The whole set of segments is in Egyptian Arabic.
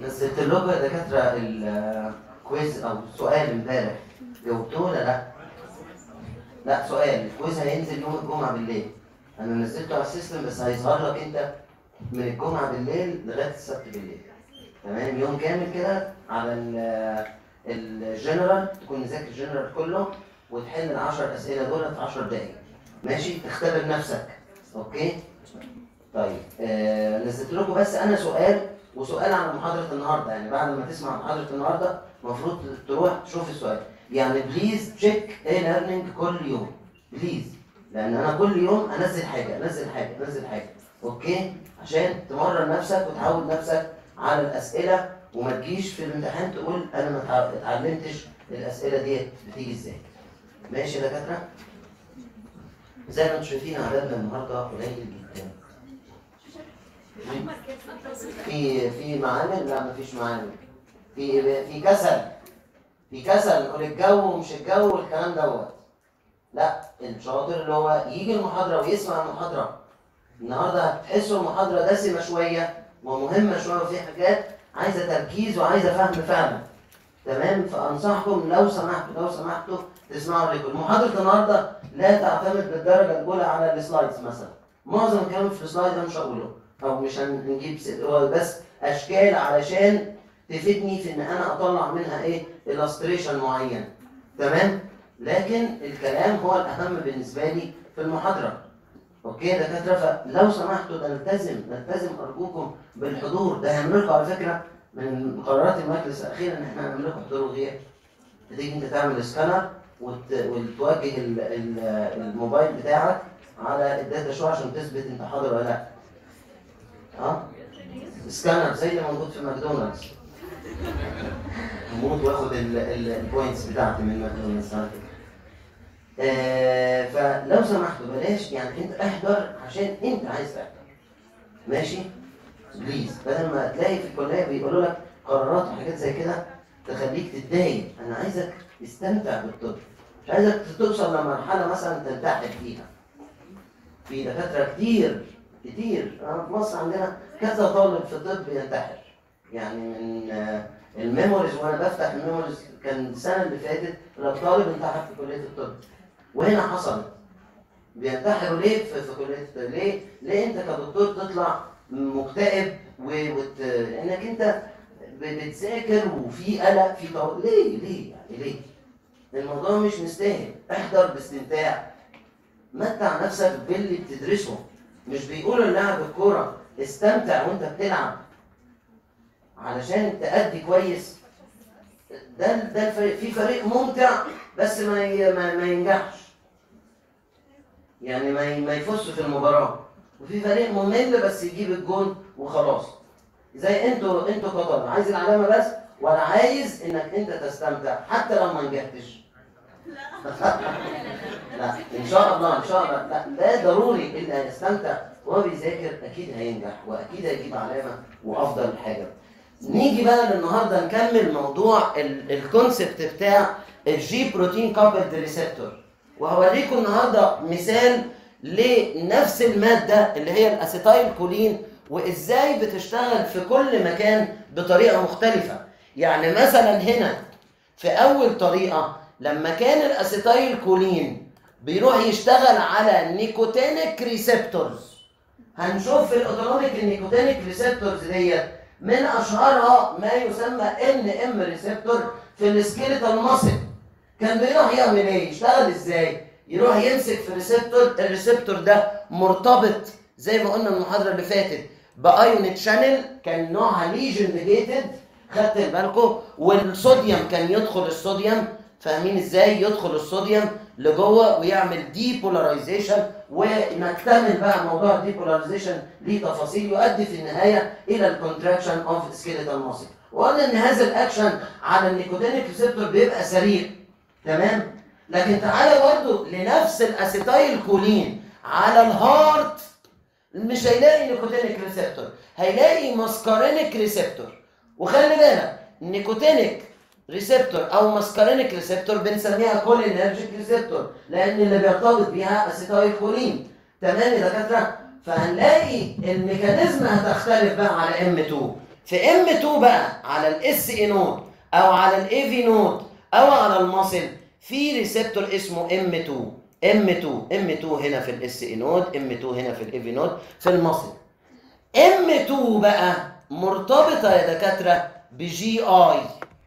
نزلت لكم يا دكاتره الكويز او السؤال امبارح جاوبتوه ولا لا؟ لا سؤال الكويز هينزل يوم الجمعه بالليل انا نزلته على السيستم بس هيظهر لك انت من الجمعه بالليل لغايه السبت بالليل تمام يوم كامل كده على ال- الجنرال تكون مذاكر الجنرال كله وتحل ال 10 اسئله دول في 10 دقائق ماشي تختبر نفسك اوكي طيب آه نزلت لكم بس انا سؤال وسؤال عن محاضره النهارده يعني بعد ما تسمع محاضره النهارده المفروض تروح تشوف السؤال يعني بليز تشيك اي ليرنينج كل يوم بليز لان انا كل يوم انزل حاجه انزل حاجه انزل حاجه اوكي عشان تمرن نفسك وتعود نفسك على الاسئله وما تجيش في الامتحان تقول انا ما اتع- اتعلمتش الاسئله ديت بتيجي ازاي ماشي يا دكاتره زي ما انتم شايفين عددنا النهارده قليل جدا في في معامل لا مفيش معامل في في كسل في كسل نقول الجو ومش الجو والكلام دوت لا الشاطر اللي هو يجي المحاضره ويسمع المحاضره النهارده هتحسوا المحاضره دسمه شويه ومهمه شويه وفي حاجات عايزه تركيز وعايزه فهم فعلا تمام فانصحكم لو سمحتوا لو سمحتوا تسمعوا الريكورد محاضره النهارده لا تعتمد بالدرجه الاولى على السلايدز مثلا معظم الكلام في السلايد انا مش هقوله او مش هنجيب س- هو بس اشكال علشان تفيدني في ان انا اطلع منها ايه illustration معين تمام لكن الكلام هو الاهم بالنسبه لي في المحاضره اوكي يا دكاتره فلو سمحتوا نلتزم نلتزم ارجوكم بالحضور ده هيعمل لكم على فكره من قرارات المجلس الاخيره ان احنا هنعمل لكم حضور وغياب تيجي انت تعمل سكانر وت... وتوجه ال... ال... الموبايل بتاعك على الداتا شو عشان تثبت انت حاضر ولا لا اه سكانر زي اللي موجود في ماكدونالدز هموت واخد ال- ال- البوينتس بتاعتي من ماكدونالدز على فكره آه فلو سمحتوا بلاش يعني انت احضر عشان انت عايز تحضر ماشي بليز بدل ما تلاقي في الكليه بيقولوا لك قرارات وحاجات زي كده تخليك تتضايق انا عايزك تستمتع بالطب مش عايزك توصل لمرحله مثلا تنتحر فيها في دكاتره كتير كتير انا في مصر عندنا كذا طالب في الطب ينتحر يعني من آه، الميموريز وانا بفتح الميموريز كان السنه اللي فاتت لو طالب انتحر في كليه الطب وهنا حصلت بينتحروا ليه في, في كليه الطب ليه ليه انت كدكتور تطلع مكتئب و- وت... انك انت ب- بتذاكر وفي قلق في طو... ليه ليه يعني ليه الموضوع مش مستاهل احضر باستمتاع متع نفسك باللي بتدرسه مش بيقولوا للاعب الكوره استمتع وانت بتلعب علشان تأدي كويس ده ده الفريق في فريق ممتع بس ما ي- ما, ما ينجحش يعني ما ي- ما يفوزش في المباراه وفي فريق ممل بس يجيب الجون وخلاص زي انتوا انتوا كطلبه عايز العلامه بس ولا عايز انك انت تستمتع حتى لو ما نجحتش لا ان شاء الله ان شاء الله لا ده ضروري اللي هيستمتع وهو بيذاكر اكيد هينجح واكيد هيجيب علامه وافضل حاجه نيجي بقى للنهارده نكمل موضوع الكونسبت بتاع الجي بروتين كابلد ريسبتور وهوريكم النهارده مثال لنفس الماده اللي هي الاسيتايل كولين وازاي بتشتغل في كل مكان بطريقه مختلفه يعني مثلا هنا في اول طريقه لما كان الاسيتايل كولين بيروح يشتغل على نيكوتينيك ريسبتورز هنشوف في الاوتونوميك النيكوتينيك ريسبتورز ديت من اشهرها ما يسمى ان ام ريسبتور في السكيليتال ماسل كان بيروح يعمل ايه يشتغل ازاي يروح يمسك في ريسبتور الريسبتور ده مرتبط زي ما قلنا المحاضره اللي فاتت بايون تشانل كان نوعها ليجن نيجيتد خدت بالكم والصوديوم كان يدخل الصوديوم فاهمين ازاي يدخل الصوديوم لجوه ويعمل دي بولاريزيشن ونكتمل بقى موضوع الدي بولاريزيشن ليه تفاصيل يؤدي في النهايه الى الكونتراكشن اوف سكيليتال ماسل وقلنا ان هذا الاكشن على النيكوتينيك ريسبتور بيبقى سريع تمام لكن تعالى برضه لنفس الاسيتايل كولين على الهارت مش هيلاقي نيكوتينيك ريسبتور هيلاقي ماسكارينيك ريسبتور وخلي بالك نيكوتينيك ريسبتور او ماسكارينيك ريسبتور بنسميها كولينرجيك ريسبتور لان اللي بيرتبط بيها اسيتايل كولين تمام يا دكاتره فهنلاقي الميكانيزم هتختلف بقى على ام 2 في ام 2 بقى على الاس اي نود او على الاي في نود او على المصل في ريسبتور اسمه ام 2 ام 2 ام 2 هنا في الاس اي نود ام 2 هنا في الاي في نود في المصل ام 2 بقى مرتبطه يا دكاتره بجي اي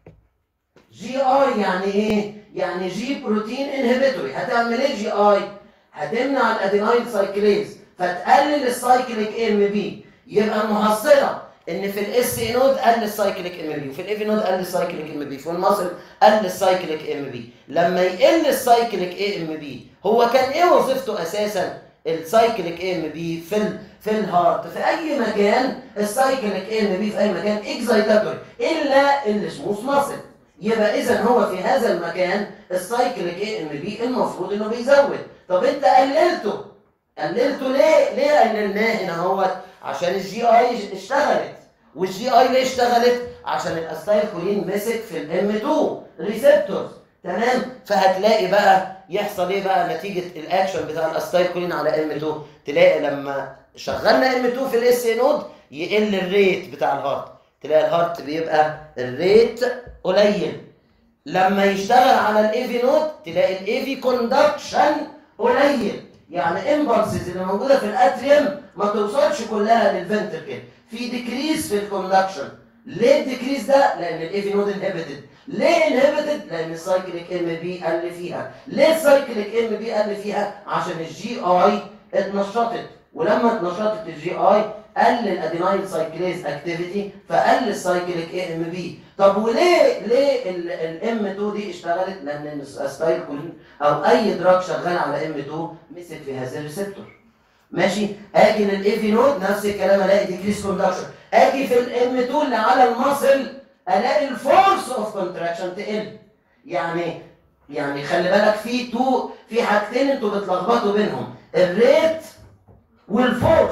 جي اي يعني ايه يعني جي بروتين انهبيتوري هتعمل ايه جي اي هتمنع الادينايل سايكليز فتقلل السايكليك ام بي يبقى المحصله ان في الاس اي نود قل السايكليك ام بي وفي الاف نود قل السايكليك ام بي في المصل قل السايكليك ام بي لما يقل السايكليك اي ام بي هو كان ايه وظيفته اساسا السايكليك ام بي في ال في الهارت في اي مكان السايكليك ام بي في اي مكان اكزايتاتوري الا السموث ماسل يبقى اذا هو في هذا المكان السايكليك اي ام بي المفروض انه بيزود طب انت قللته قللته ليه ليه قللناه هنا اهوت عشان الجي اي اشتغلت والجي اي ليه اشتغلت عشان الاستايل كولين مسك في الام 2 ريسبتورز تمام فهتلاقي بقى يحصل ايه بقى نتيجه الاكشن بتاع الاستايل كولين على ام 2 تلاقي لما شغلنا ام 2 في الاس نود يقل الريت بتاع الهارت تلاقي الهارت بيبقى الريت قليل لما يشتغل على الاي في نود تلاقي الاي في كوندكشن قليل يعني امبلسز اللي موجوده في الاتريوم ما توصلش كلها للفنتركل في ديكريز في الكوندكشن ليه الديكريز ده؟ لان الاي في نود انهبيتد ليه انهبيتد؟ لان السايكليك ام بي قل فيها ليه السايكليك ام بي قل فيها؟ عشان الجي اي اتنشطت ولما اتنشطت الجي اي قل الادينايل سايكليز اكتيفيتي فقل السايكليك اي ام بي طب وليه ليه الام 2 دي اشتغلت لان الستايل كولين او اي دراج شغال على ام 2 مسك في هذا الريسبتور ماشي اجي للاي في نود نفس الكلام الاقي ديكريس كوندكشن اجي في الام 2 اللي على المصل الاقي الفورس اوف كونتراكشن تقل يعني يعني خلي بالك في تو في حاجتين انتوا بتلخبطوا بينهم الريت والفورس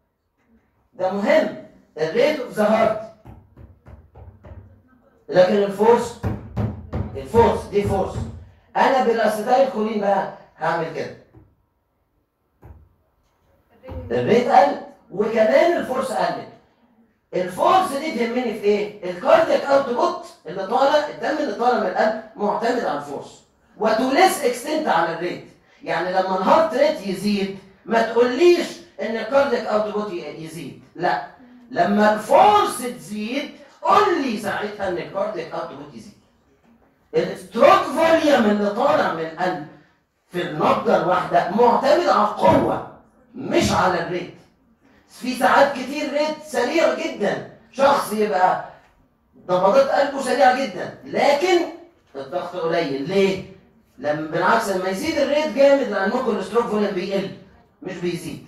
ده مهم الريت اوف ذا هارت لكن الفورس الفورس دي فورس انا بالاسيتايل كولين بقى هعمل كده الريت قل وكمان الفورس قلت الفورس دي تهمني في ايه الكاردياك اوتبوت اللي طالع الدم اللي طالع من القلب معتمد على الفورس وتو ليس اكستنت على الريت يعني لما الهارت ريت يزيد ما تقوليش ان الكاردياك اوتبوت يزيد لا لما الفورس تزيد قول لي ساعتها ان الكاردياك اوتبوت يزيد الستروك فوليوم اللي طالع من القلب في النبضه الواحده معتمد على القوه مش على الريت في ساعات كتير ريت سريع جدا شخص يبقى نبضات قلبه سريعه جدا لكن الضغط قليل ليه؟ لما بالعكس لما يزيد الريت جامد لان ممكن الستروك فوليوم بيقل مش بيزيد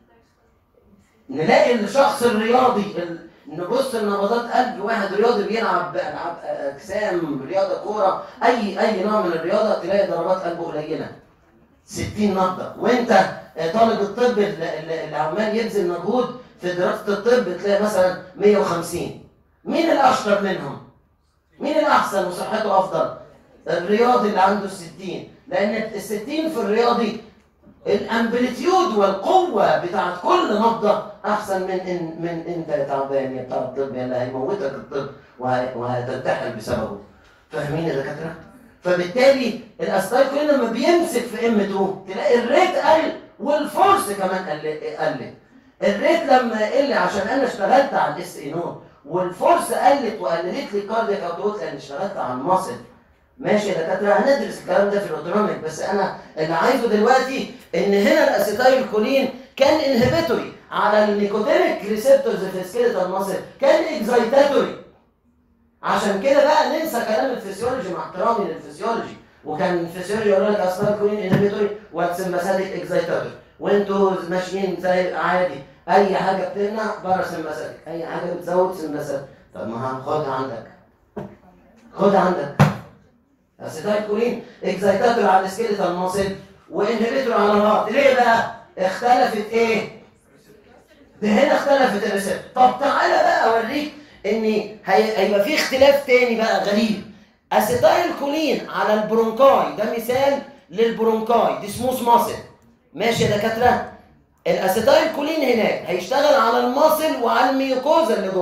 نلاقي الشخص الرياضي ال... نبص لنبضات قلب واحد رياضي بيلعب العاب اجسام رياضه كوره اي اي نوع من الرياضه تلاقي ضربات قلبه قليله 60 نبضه وانت طالب الطب اللي عمال يبذل مجهود في دراسه الطب تلاقي مثلا 150 مين الاشطر منهم؟ مين الاحسن وصحته افضل؟ الرياضي اللي عنده 60 لان ال 60 في الرياضي الامبليتيود والقوه بتاعت كل نبضه احسن من إن من انت يا تعبان يا بتاع الطب اللي هيموتك الطب وهتنتحر بسببه فاهمين يا دكاتره؟ فبالتالي الاستايل كل لما بيمسك في ام 2 تلاقي الريت قل والفورس كمان قلت الريت لما يقل عشان انا اشتغلت على الاس اي نود والفورس قلت وقللت لي كاردياك اوتوت لان اشتغلت على الماسل ماشي يا دكاتره هندرس الكلام ده في الاوتونوميك بس انا اللي عايزه دلوقتي ان هنا الاسيتايل كولين كان انهبيتوري على النيكوتينيك ريسبتورز في السكيلتال ماسل كان اكزايتاتوري عشان كده بقى ننسى كلام الفسيولوجي مع احترامي للفسيولوجي وكان الفسيولوجي يقول لك اسيتايل كولين انهبيتوري والسمباثيك اكزايتاتوري وانتوا ماشيين زي عادي اي حاجه بتمنع بره سمباثيك اي حاجه بتزود سمباثيك طب ما هناخدها عندك خدها عندك اسيتايل كولين اكزايتاتور على السكيلتال ماسل وانهبيتور على الهارت ليه بقى اختلفت ايه ده هنا اختلفت الريسبت طب تعالى بقى اوريك ان هيبقى في اختلاف تاني بقى غريب اسيتايل كولين على البرونكاي ده مثال للبرونكاي دي سموث ماسل ماشي يا دكاتره الاسيتايل كولين هناك هيشتغل على الماسل وعلى الميوكوزا اللي جوه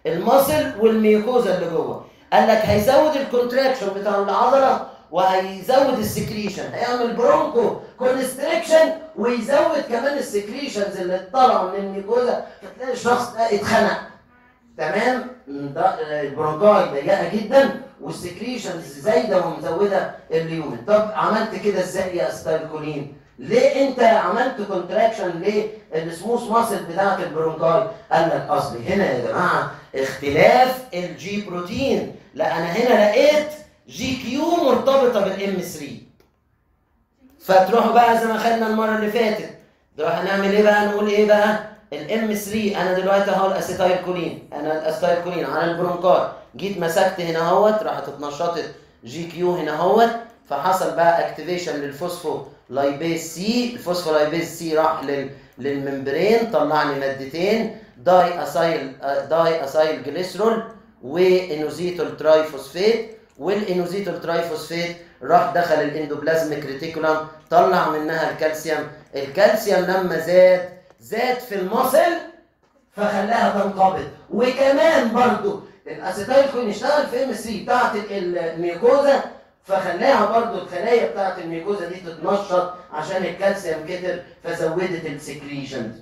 الماسل والميوكوزا اللي جوه قال لك هيزود الكونتراكشن بتاع العضله وهيزود السكريشن هيعمل برونكو كونستريكشن ويزود كمان السكريشنز اللي طالعه من الميوكوزا فتلاقي الشخص ده اتخنق تمام ده البرونكاي ضيقه جدا والسكريشنز زايده ومزوده اليومن طب عملت كده ازاي يا استايكولين ليه انت عملت كونتراكشن ليه السموث ماسل بتاعت البرونكاي قال لك اصلي هنا يا جماعه اختلاف الجي بروتين لا انا هنا لقيت جي كيو مرتبطه بالام 3 فتروحوا بقى زي ما خدنا المره اللي فاتت نروح هنعمل ايه بقى نقول ايه بقى الام 3 انا دلوقتي اهو الاسيتايل كولين انا الاسيتايل كولين على البرونكار جيت مسكت هنا اهوت راحت اتنشطت جي كيو هنا اهوت فحصل بقى اكتيفيشن للفوسفو لايبيز سي الفوسفو لايبيز سي راح لل للممبرين طلع لي مادتين داي اسايل داي اسايل جليسرول وانوزيتول ترايفوسفيت والانوزيتول ترايفوسفيت راح دخل الاندوبلازميك ريتيكولم طلع منها الكالسيوم الكالسيوم لما زاد زاد في المصل فخلاها تنقبض وكمان برضو الاسيتايل كوين اشتغل في ام 3 بتاعت الميوكوزا فخلاها برضو الخلايا بتاعت الميوكوزا دي تتنشط عشان الكالسيوم كتر فزودت السكريشنز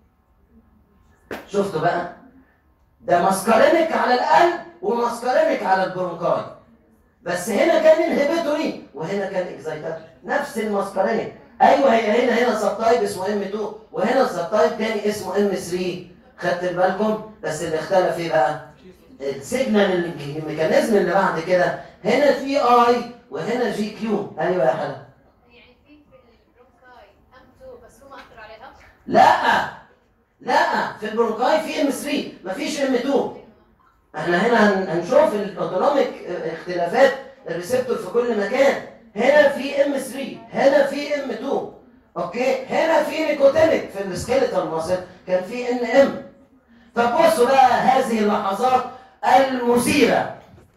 شفتوا بقى ده ماسكارينيك على القلب وماسكارينيك على البرونكاي بس هنا كان انهبيتوري وهنا كان اكزايتاتوري نفس الماسكارينيك ايوه هي هنا هنا سبتايب اسمه ام 2 وهنا سبتايب تاني اسمه ام 3 خدت بالكم بس اللي اختلف ايه بقى السيجنال الميكانيزم اللي بعد كده هنا في اي وهنا جي كيو ايوه يا حلا يعني في في البرونكاي ام 2 بس هو ما اثر عليها لا لا في البرونكاي في ام 3 مفيش ام 2 احنا هنا هن- هنشوف الاوتونوميك اختلافات الريسبتور في كل مكان هنا في ام 3 هنا في ام 2 اوكي هنا في نيكوتينيك في السكيلتال ماسل كان في ان ام فبصوا بقى هذه اللحظات المثيره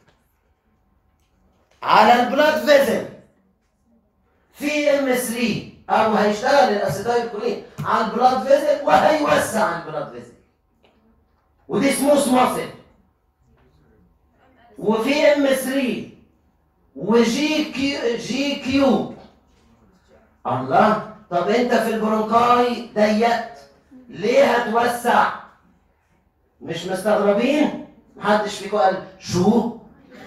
على البلاد فيزل في ام 3 او هيشتغل الاسيتايل كولين على البلاد فيزل وهيوسع البلاد فيزل ودي سموث ماسل وفي ام 3 وجي كيو جي كيو الله طب انت في البرونكاي ضيقت ليه هتوسع مش مستغربين محدش فيكم قال شو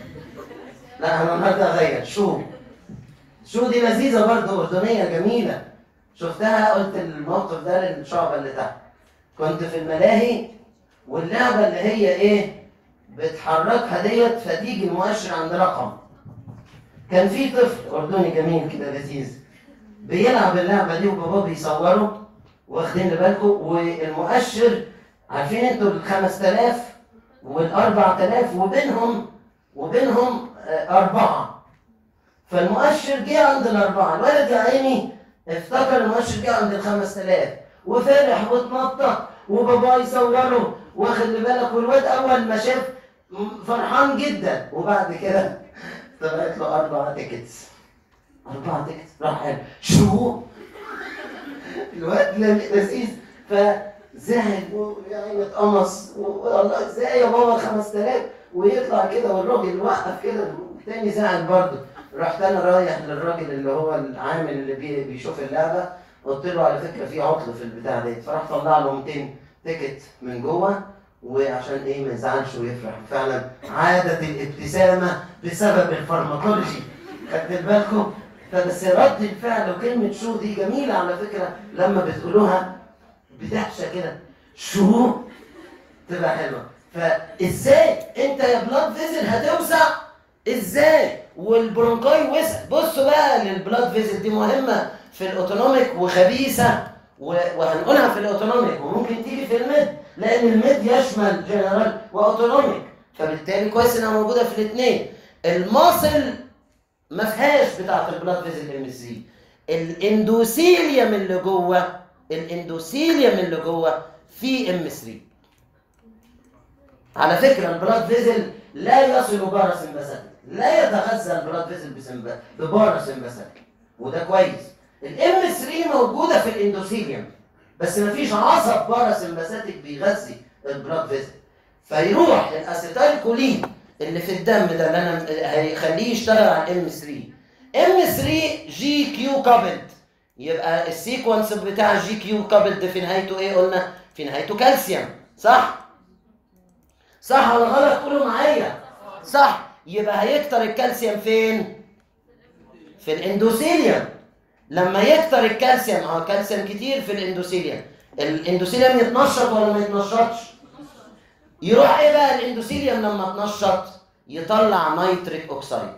لا انا النهارده اغير شو شو دي لذيذه برضه اردنيه جميله شفتها قلت الموقف ده للشعب اللي تحت كنت في الملاهي واللعبه اللي هي ايه بتحركها ديت فتيجي المؤشر عند رقم كان في طفل اردني جميل كده لذيذ بيلعب اللعبه دي وباباه بيصوره واخدين بالكم والمؤشر عارفين انتوا ال 5000 وال 4000 وبينهم وبينهم آه، أربعة فالمؤشر جه عند الأربعة الولد يا عيني افتكر المؤشر جه عند ال 5000 وفرح واتنطط وباباه يصوره واخد بالك والواد أول ما شاف م- فرحان جدا وبعد كده طلعت له أربعة تيكتس أربعة تيكتس راح قال شو الواد لذيذ فزعل ويعني اتقمص والله ازاي يا بابا 5000 ويطلع كده والراجل يوقف كده تاني زعل برضه رحت انا رايح للراجل اللي هو العامل اللي بي- بيشوف اللعبه قلت له على فكره في عطل في البتاع ده فراح طلع له 200 تيكت من جوه وعشان ايه ما يزعلش ويفرح فعلا عادت الابتسامه بسبب الفارماكولوجي خدت بالكم فبس رد الفعل وكلمه شو دي جميله على فكره لما بتقولوها بدهشه كده شو تبقى حلوه فازاي انت يا بلاد فيزل هتوسع ازاي والبرونكاي وسع بصوا بقى للبلاد فيزل دي مهمه في الاوتونوميك وخبيثه و- وهنقولها في الاوتونوميك وممكن تيجي في الميد لان الميد يشمل جنرال واوتونوميك فبالتالي كويس انها موجوده في الاثنين الماصل ما فيهاش بتاعه البلاد فيزل ام 3 الاندوثيليوم اللي جوه الاندوثيليوم اللي جوه في ام 3 على فكره البلاد فيزل لا يصل باراسمباثيك لا يتغذى البلاد فيزل بسمبا- بباراسمباثيك وده كويس الام 3 موجوده في الاندوثيليوم بس مفيش عصب باراسمباثيك بيغذي البلاد فيزل فيروح الاسيتايل كولين اللي في الدم ده اللي انا هيخليه يشتغل على ام 3 ام 3 جي كيو كابلد يبقى السيكونس بتاع الجي كيو كابلد في نهايته ايه قلنا في نهايته كالسيوم صح صح ولا غلط قولوا معايا صح يبقى هيكتر الكالسيوم فين في الاندوثيليوم لما يكتر الكالسيوم اه كالسيوم كتير في الاندوثيليوم الاندوثيليوم يتنشط ولا ما يتنشطش يروح ايه بقى الاندوثيليوم لما اتنشط يطلع نيتريك اوكسيد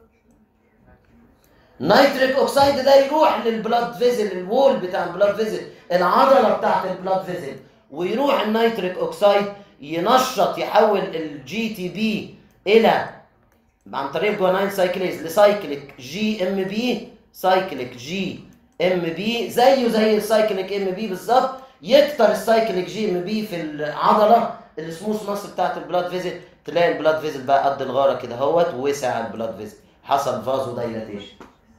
نيتريك اوكسيد ده يروح للبلاد فيزل الوول بتاع البلاد فيزل العضله بتاعت البلاد فيزل ويروح النيتريك اوكسيد ينشط يحول الجي تي بي الى عن طريق جوانين سايكليز لسايكليك جي ام بي سايكليك جي ام بي زيه زي السايكليك ام بي بالظبط يكتر السايكليك جي ام بي في العضله السموث ماسل بتاعت البلاد فيزل تلاقي البلاد فيزل بقى قد الغاره كده اهوت وسع البلاد فيزل حصل فازو دايلاتيشن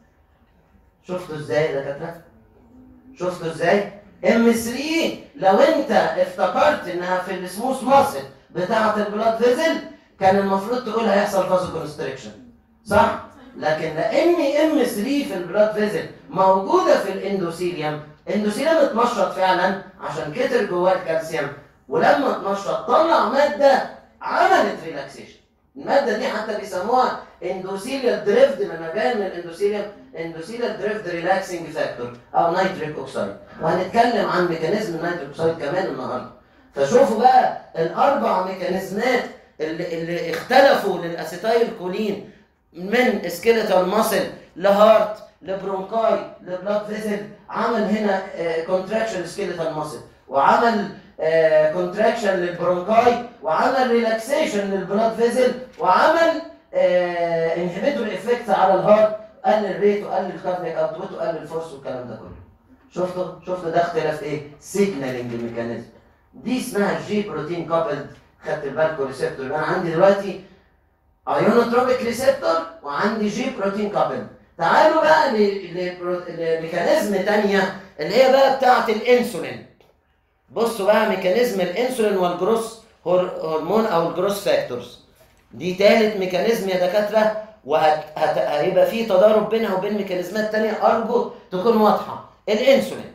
شفتوا ازاي يا دكاتره؟ شفتوا ازاي؟ ام 3 لو انت افتكرت انها في السموث ماسل بتاعه البلاد فيزل كان المفروض تقول هيحصل فازو كونستريكشن صح؟ لكن لان ام 3 في البلاد فيزل موجوده في الاندوثيليوم الاندوثيليوم اتنشط فعلا عشان كتر جواه الكالسيوم ولما اتنشط طلع ماده عملت ريلاكسيشن الماده دي حتى بيسموها اندوثيليال دريفد لما جايه من الاندوثيليوم اندوثيليال دريفد ريلاكسنج فاكتور او نيتريك اوكسيد وهنتكلم عن ميكانيزم النيتريك اوكسيد كمان النهارده فشوفوا بقى الاربع ميكانيزمات اللي, اللي اختلفوا للاسيتايل كولين من سكيليتال ماسل لهارت لبرونكاي لبلاد فيزل عمل هنا كونتراكشن سكيليتال ماسل وعمل كونتراكشن للبرونكاي وعمل ريلاكسيشن للبلاد فيزل وعمل انهبيتور افكت على الهارت قلل ريت وقلل كاردياك اوتبوت وقلل فورس والكلام ده كله شفتوا شفتوا ده اختلاف ايه سيجنالينج ميكانيزم دي اسمها جي بروتين كابلد خدت بالكم ريسبتور انا عندي دلوقتي ايونوتروبيك ريسبتور وعندي جي بروتين كابلد تعالوا بقى لميكانيزم تانية اللي هي بقى بتاعه الانسولين بصوا بقى ميكانيزم الانسولين والجروس هرمون او الجروس فاكتورز دي تالت ميكانيزم يا دكاتره وهيبقى في تضارب بينها وبين ميكانيزمات تانية ارجو تكون واضحه الانسولين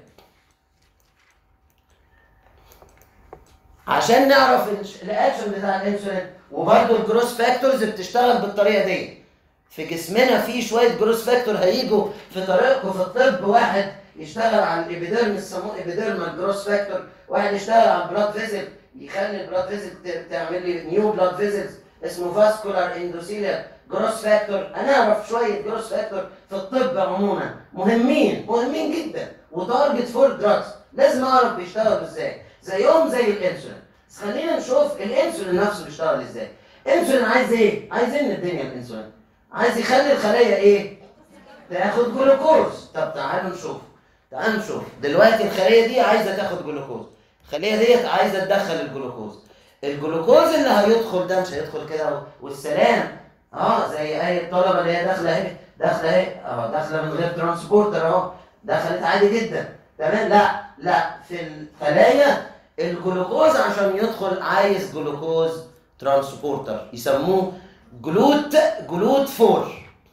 عشان نعرف الاكشن بتاع الانسولين وبرده الجروس فاكتورز بتشتغل بالطريقه دي في جسمنا في شويه جروس فاكتور هيجوا في طريقكم في الطب واحد يشتغل على الابيديرم يسموه ابيديرمال جروس فاكتور واحد يشتغل على البلاد فيزل يخلي البلاد فيزل تعمل لي نيو بلاد فيزلز اسمه فاسكولار اندوثيليال جروس فاكتور هنعرف شويه جروس فاكتور في الطب عموما مهمين مهمين جدا وتارجت فور دراجز لازم اعرف بيشتغلوا ازاي زيهم زي الانسولين بس خلينا نشوف الانسولين نفسه بيشتغل ازاي الانسولين عايز ايه عايز ايه من الدنيا الانسولين عايز يخلي الخلايا ايه تاخد جلوكوز طب تعالوا نشوف تعالوا نشوف دلوقتي الخليه دي عايزه تاخد جلوكوز الخليه ديت عايزه تدخل الجلوكوز الجلوكوز اللي هيدخل ده مش هيدخل كده والسلام اه زي اي الطلبه اللي هي داخله اهي داخله اهي اه داخله من غير ترانسبورتر اهو دخلت عادي جدا تمام لا لا في الخلايا الجلوكوز عشان يدخل عايز جلوكوز ترانسبورتر يسموه جلوت جلوت فور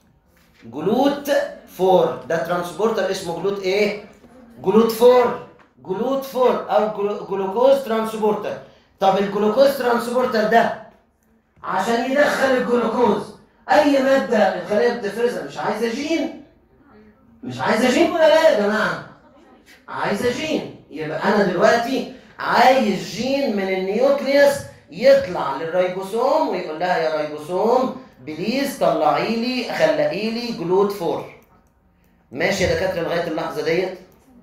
جلوت فور ده ترانسبورتر اسمه جلوت ايه جلوت فور جلوت فور او جلوكوز ترانسبورتر طب الجلوكوز ترانسبورتر ده عشان يدخل الجلوكوز اي ماده الخليه بتفرزها مش عايزه جين مش عايزه جين ولا لا يا جماعه عايزه جين يبقى انا دلوقتي عايز جين من النيوكليوس يطلع للريبوسوم ويقول لها يا ريبوسوم بليز طلعي لي خلقي لي جلوت فور ماشي يا دكاتره لغايه اللحظه ديت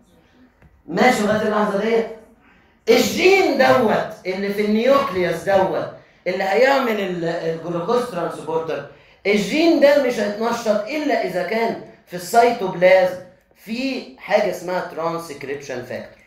ماشي لغايه اللحظه ديت الجين دوت اللي في النيوكليوس دوت اللي هيعمل الجلوكوز ترانسبورتر الجين ده مش هيتنشط الا اذا كان في السيتوبلازم في حاجه اسمها ترانسكريبشن فاكتور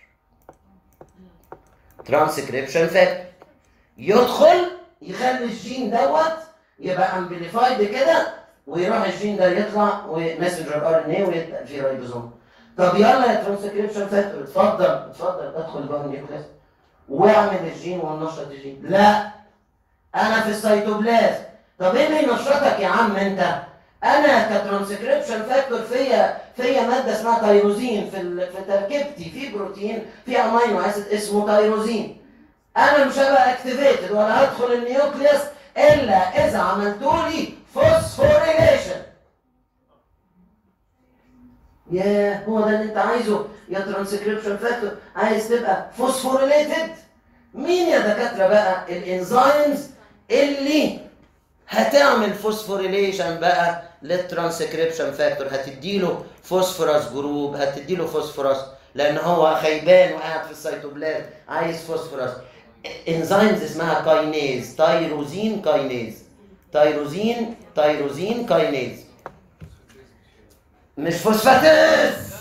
ترانسكريبشن فاكتور يدخل يخلي الجين دوت يبقى امبليفايد كده ويروح الجين ده يطلع ومسنجر ار ان اي ويبقى في رايبوزوم طب يلا يا ترانسكريبشن فاكتور اتفضل اتفضل ادخل جوه النيوكليس واعمل الجين ونشط الجين لا انا في السيتوبلازم طب ايه اللي ينشطك يا عم انت انا كترانسكريبشن فاكتور فيا فيا ماده اسمها تيروزين في ال... في تركيبتي في بروتين في امينو اسيد اسمه تيروزين انا مش هبقى اكتيفيتد ولا هدخل النيوكليوس الا اذا عملتوا لي فوسفوريليشن ياه هو ده اللي انت عايزه يا ترانسكريبشن فاكتور عايز تبقى فوسفوريليتد مين يا دكاتره بقى الانزيمز اللي هتعمل فوسفوريليشن بقى للترانسكريبشن فاكتور هتديله فوسفورس جروب هتديله فوسفورس لان هو خيبان وقاعد في السيتوبلازم عايز فوسفورس انزيمز اسمها كاينيز تايروزين كاينيز تايروزين تايروزين كاينيز مش فوسفاتيز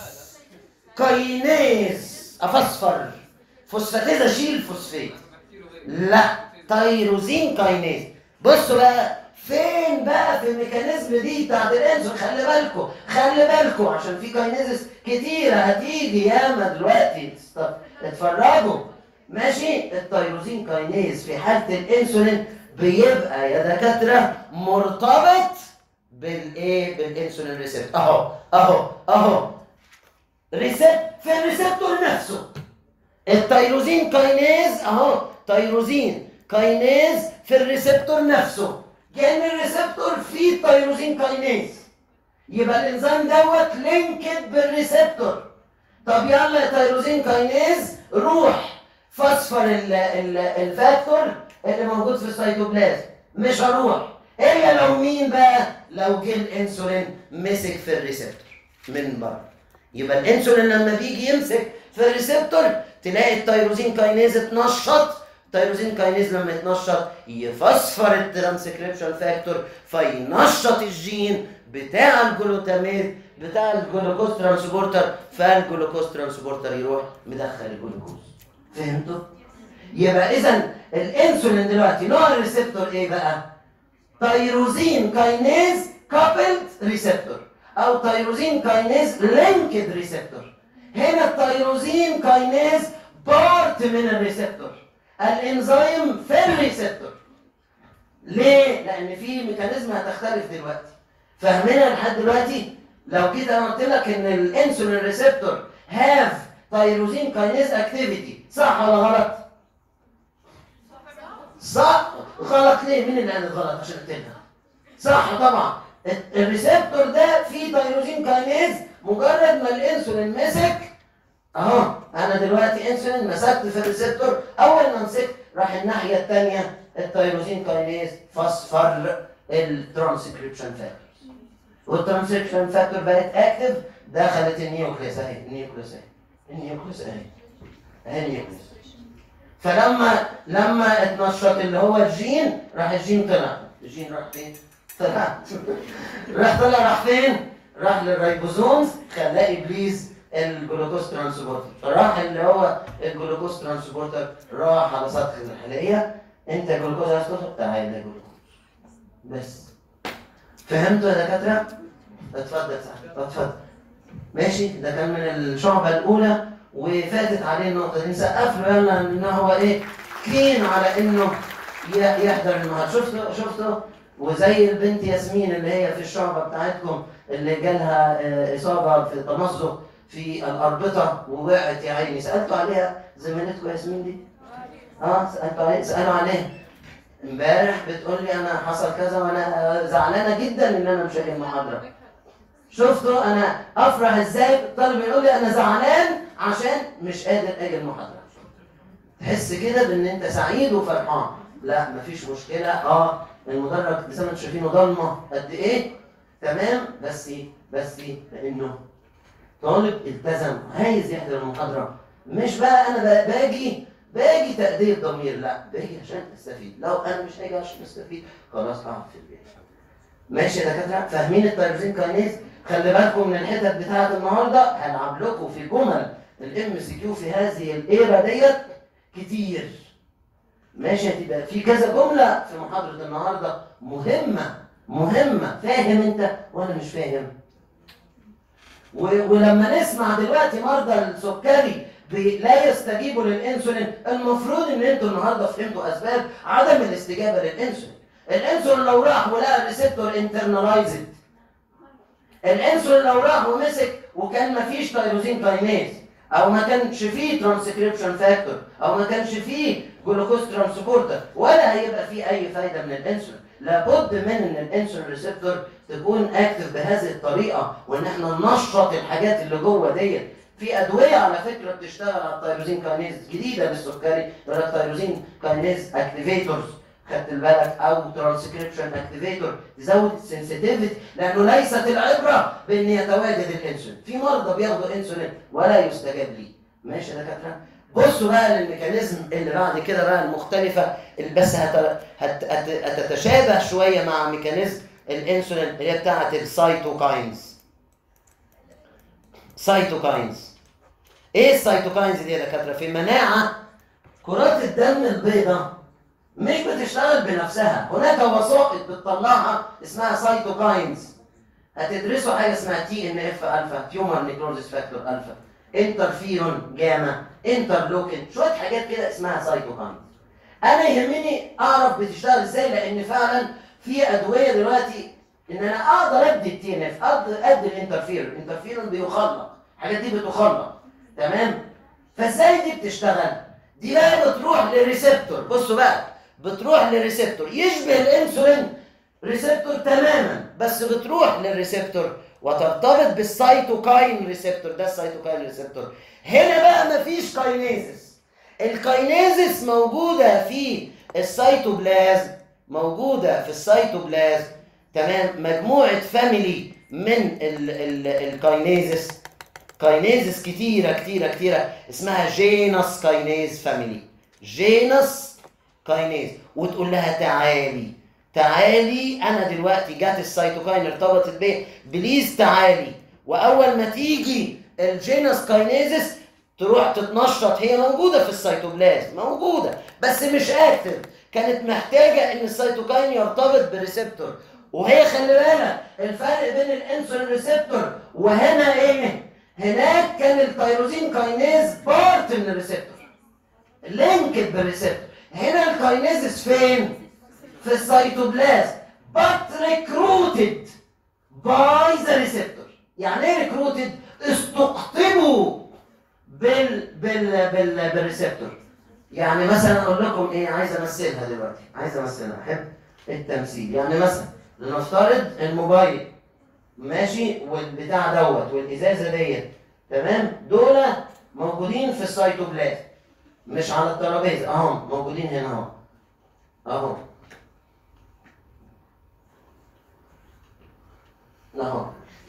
كاينيز افصفر فوسفاتيز اشيل فوسفات لا تايروزين كاينيز بصوا بقى فين بقى في الميكانيزم دي بتاعت الانسولين خلي بالكم خلي بالكم عشان في كاينيزس كتيره هتيجي ياما دلوقتي است- اتفرجوا ماشي التيروزين كاينيز في حاله الانسولين بيبقى يا دكاتره مرتبط بالايه بالانسولين ريسبتور اهو اهو اهو ريسبت في الريسبتور نفسه التيروزين كاينيز اهو تيروزين كاينيز في الريسبتور نفسه كان الريسبتور فيه تيروزين كاينيز يبقى الانزيم دوت لينكد بالريسبتور طب يلا يا تيروزين كاينيز روح فسفر ال- ال- الفاكتور اللي موجود في السيتوبلازم مش هروح الا لو مين بقى لو جه الانسولين مسك في الريسبتور من بره يبقى الانسولين لما بيجي يمسك في الريسبتور تلاقي التيروزين كاينيز اتنشط التيروزين كاينيز لما يتنشط يفسفر الترانسكريبشن فاكتور فينشط الجين بتاع الجلوتاميز بتاع الجلوكوز ترانسبورتر فالجلوكوز ترانسبورتر يروح مدخل الجلوكوز فهمتوا؟ يبقى اذا الانسولين دلوقتي نوع الريسبتور ايه بقى؟ تيروزين كاينيز كابلد ريسبتور او تيروزين كاينيز لينكد ريسبتور هنا التيروزين كاينيز بارت من الريسبتور الانزيم في الريسبتور ليه؟ لان في ميكانيزم هتختلف دلوقتي فاهمينها لحد دلوقتي لو جيت انا قلت لك ان الانسولين ريسبتور هاف تيروزين كاينيز اكتيفيتي صح ولا غلط؟ صح غلط ليه؟ مين اللي قال غلط عشان اكتبها؟ صح طبعا الريسبتور ده فيه تيروزين كاينيز مجرد ما الانسولين مسك اهو انا دلوقتي انسولين مسكت في الريسبتور اول ما مسكت راح الناحيه الثانيه التيروزين كاينيز فسفر الترانسكريبشن فاكتورز والترانسكريبشن فاكتور بقت اكتف دخلت النيوكليس اهي النيوكليس اهي النيوكليس اهي اهي النيوكليس فلما لما اتنشط اللي هو الجين راح الجين طلع الجين راح فين؟ طلع راح طلع راح فين؟ راح للريبوزومز خلاه ابليس الجلوكوز ترانسبورتر فراح اللي هو الجلوكوز ترانسبورتر راح على سطح الخليه انت جلوكوز عايز تخرج تعالى جلوكوز بس فهمتوا يا دكاتره؟ اتفضل صاحبي اتفضل ماشي ده كان من الشعبة الأولى وفاتت عليه النقطة دي نسقف له يلا إن هو إيه كين على إنه ي- يحضر المهار شفتوا شفتوا وزي البنت ياسمين اللي هي في الشعبة بتاعتكم اللي جالها آه، إصابة في تمزق في الأربطة ووقعت يا عيني سألتوا عليها زميلتكم ياسمين دي؟ اه سألتوا عليها سألوا عليها امبارح بتقول لي انا حصل كذا وانا زعلانه جدا ان انا مش هاجي المحاضره شفتوا انا افرح ازاي الطالب يقول لي انا زعلان عشان مش قادر اجي المحاضره تحس كده بان انت سعيد وفرحان لا مفيش مشكله اه المدرج زي ما انتم شايفينه ضلمه قد ايه تمام بس بس لانه طالب التزم عايز يحضر المحاضره مش بقى انا ب- باجي باجي تأدية ضمير لا باجي عشان استفيد لو انا مش هاجي عشان استفيد خلاص اقعد في البيت ماشي يا دكاتره فاهمين التيروزين كاينيز خلي بالكم من الحتت بتاعه النهارده هلعب لكم في جمل الام سي كيو في هذه الايرا ديت كتير ماشي هتبقى في كذا جمله في محاضره النهارده مهمه مهمه فاهم انت وانا مش فاهم و- ولما نسمع دلوقتي مرضى السكري بي- لا يستجيبوا للانسولين المفروض ان انتوا النهارده فهمتوا اسباب عدم الاستجابه للانسولين الانسولين لو راح ولقى الريسبتور انترنالايزد الانسولين لو راح ومسك وكان مفيش تيروزين كاينيز او ما كانش فيه ترانسكريبشن فاكتور او ما كانش فيه جلوكوز ترانسبورتر ولا هيبقى فيه اي فايده من الانسولين لابد من ان الانسولين ريسبتور تكون اكتف بهذه الطريقه وان احنا ننشط الحاجات اللي جوه ديت في ادويه على فكره بتشتغل على التيروزين كاينيز جديده للسكري يقول لك تيروزين كاينيز اكتيفيتورز خدت بالك او ترانسكريبشن اكتيفيتور تزود السنسيتيفيتي لانه ليست العبره بان يتواجد الانسولين في مرضى بياخدوا انسولين ولا يستجاب ليه ماشي يا دكاتره بصوا بقى للميكانيزم اللي بعد كده بقى المختلفه اللي بس هت... هت... هت... هتتشابه شويه مع ميكانيزم الانسولين اللي هي بتاعه السيتوكاينز سيتوكاينز ايه السيتوكاينز دي يا دكاتره في المناعه كرات الدم البيضاء مش بتشتغل بنفسها هناك وسائط بتطلعها اسمها سيتوكاينز هتدرسوا حاجه اسمها تي ان اف الفا تيومر نيكروزيس فاكتور الفا انترفيرون جاما انترلوكين شويه حاجات كده اسمها سيتوكاينز انا يهمني اعرف بتشتغل ازاي لان فعلا في ادويه دلوقتي ان انا اقدر ادي التي ان اف اقدر ادي الانترفيرون الانترفيرون بيخلق الحاجات دي بتخلق تمام فازاي دي بتشتغل دي بقى بتروح لريسبتور بصوا بقى بتروح لريسبتور يشبه الانسولين ريسبتور تماما بس بتروح للريسبتور وترتبط بالسيتوكاين ريسبتور ده السيتوكاين ريسبتور هنا بقى مفيش كاينيزس الكاينيزس موجوده في السيتوبلازم موجوده في السيتوبلازم تمام مجموعه فاميلي من ال ال الكاينيزس كاينيزس كتيره كتيره كتيره اسمها جينس كاينيز فاميلي جينس كاينيز وتقول لها تعالي تعالي انا دلوقتي جات السيتوكاين ارتبطت بيه بليز تعالي واول ما تيجي الجينس كاينيزس تروح تتنشط هي موجوده في السيتوبلازم موجوده بس مش اكتف كانت محتاجه ان السيتوكاين يرتبط بريسبتور وهي خلي بالك الفرق بين الانسولين ريسبتور وهنا ايه هناك كان التيروزين كاينيز بارت من الريسبتور لينكد بالريسبتور هنا الكاينيزس فين في السيتوبلازم but recruited by the receptor يعني ايه recruited استقطبوا بال بال بال بالريسبتور يعني مثلا اقول لكم ايه عايز امثلها دلوقتي عايز امثلها احب التمثيل يعني مثلا لنفترض الموبايل ماشي والبتاع دوت والازازه ديت تمام دول موجودين في السيتوبلازم مش على الترابيزه اهو موجودين هنا اهو اهو اهو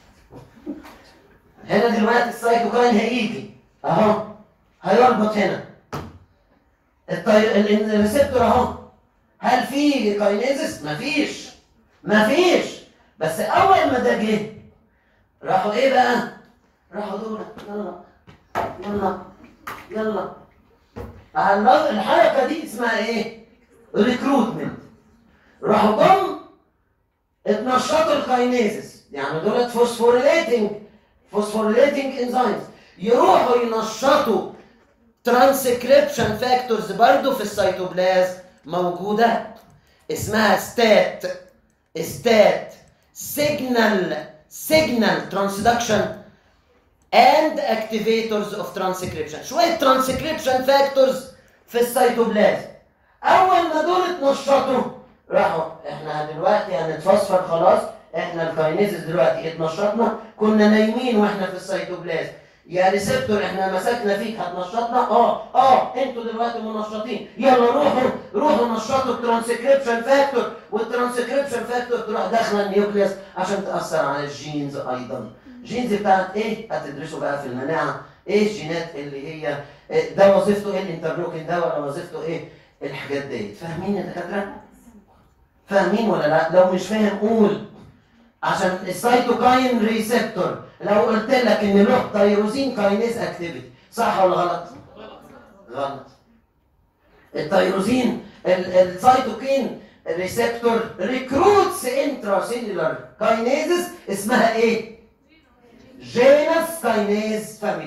هنا دلوقتي السيتوكاين هيجي اهو هيربط هنا الطي... ال- الريسبتور اهو هل في كاينيزس؟ مفيش مفيش بس اول ما ده جه راحوا ايه بقى؟ راحوا دول يلا يلا يلا الل- الحركه دي اسمها ايه؟ ريكروتمنت راحوا جم اتنشطوا الكاينيزس يعني دولت فوسفوريليتنج فوسفوريليتنج انزيمز يروحوا ينشطوا ترانسكريبشن فاكتورز برضو في السيتوبلازم موجوده اسمها ستات ستات سيجنال سيجنال ترانسدكشن and activators of transcription شويه ترانسكريبشن فاكتورز في السيتوبلازم اول ما دول اتنشطوا راحوا احنا دلوقتي هنتفسفر خلاص احنا الكاينيزس دلوقتي اتنشطنا كنا نايمين واحنا في السيتوبلازم يا ريسبتور احنا مسكنا فيك هتنشطنا اه اه انتوا دلوقتي منشطين يلا روحوا روحوا نشطوا الترانسكريبشن فاكتور والترانسكريبشن فاكتور تروح داخله النيوكليوس عشان تاثر على الجينز ايضا الجينز بتاعت ايه هتدرسوا بقى في المناعه ايه الجينات اللي هي إيه ده وظيفته ايه الانترلوكين ده ولا وظيفته ايه الحاجات دي فاهمين يا دكاتره فاهمين ولا لا لو مش فاهم قول عشان السيتوكاين ريسبتور لو قلت لك ان له تيروزين كاينيز اكتيفيتي صح ولا غلط غلط التيروزين ال- السيتوكين ريسبتور ريكروتس انترا سيلولار كاينيزز اسمها ايه جينس كاينيز فاميلي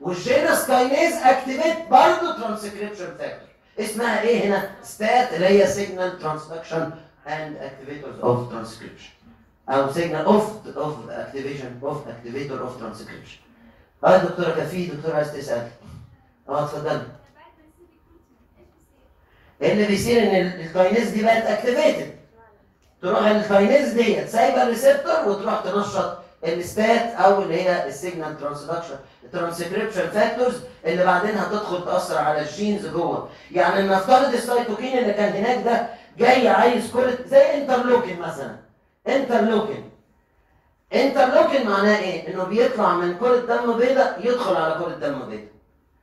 والجينس كاينيز اكتيفيت برضه ترانسكريبشن فاكتور اسمها ايه هنا؟ ستات اللي هي سيجنال ترانسدكشن اند اكتيفيتورز اوف ترانسكريبشن او سيجنال اوف اوف اكتيفيشن اوف اكتيفيتور اوف ترانسكريبشن اه دكتوره كفي دكتوره عايز تسال اه اتفضل اللي بيصير ان ال- الكاينيز دي بقت اكتيفيتد تروح الكاينيز ديت سايبه الريسبتور وتروح تنشط الستات او اللي هي السيجنال ترانسدكشن ترانسكريبشن فاكتورز اللي بعدين هتدخل تاثر على الجينز جوه يعني نفترض السيتوكين اللي كان هناك ده جاي عايز كره زي انترلوكين مثلا انترلوكين انترلوكين معناه ايه؟ انه بيطلع من كره دم بيضاء يدخل على كره دم بيضاء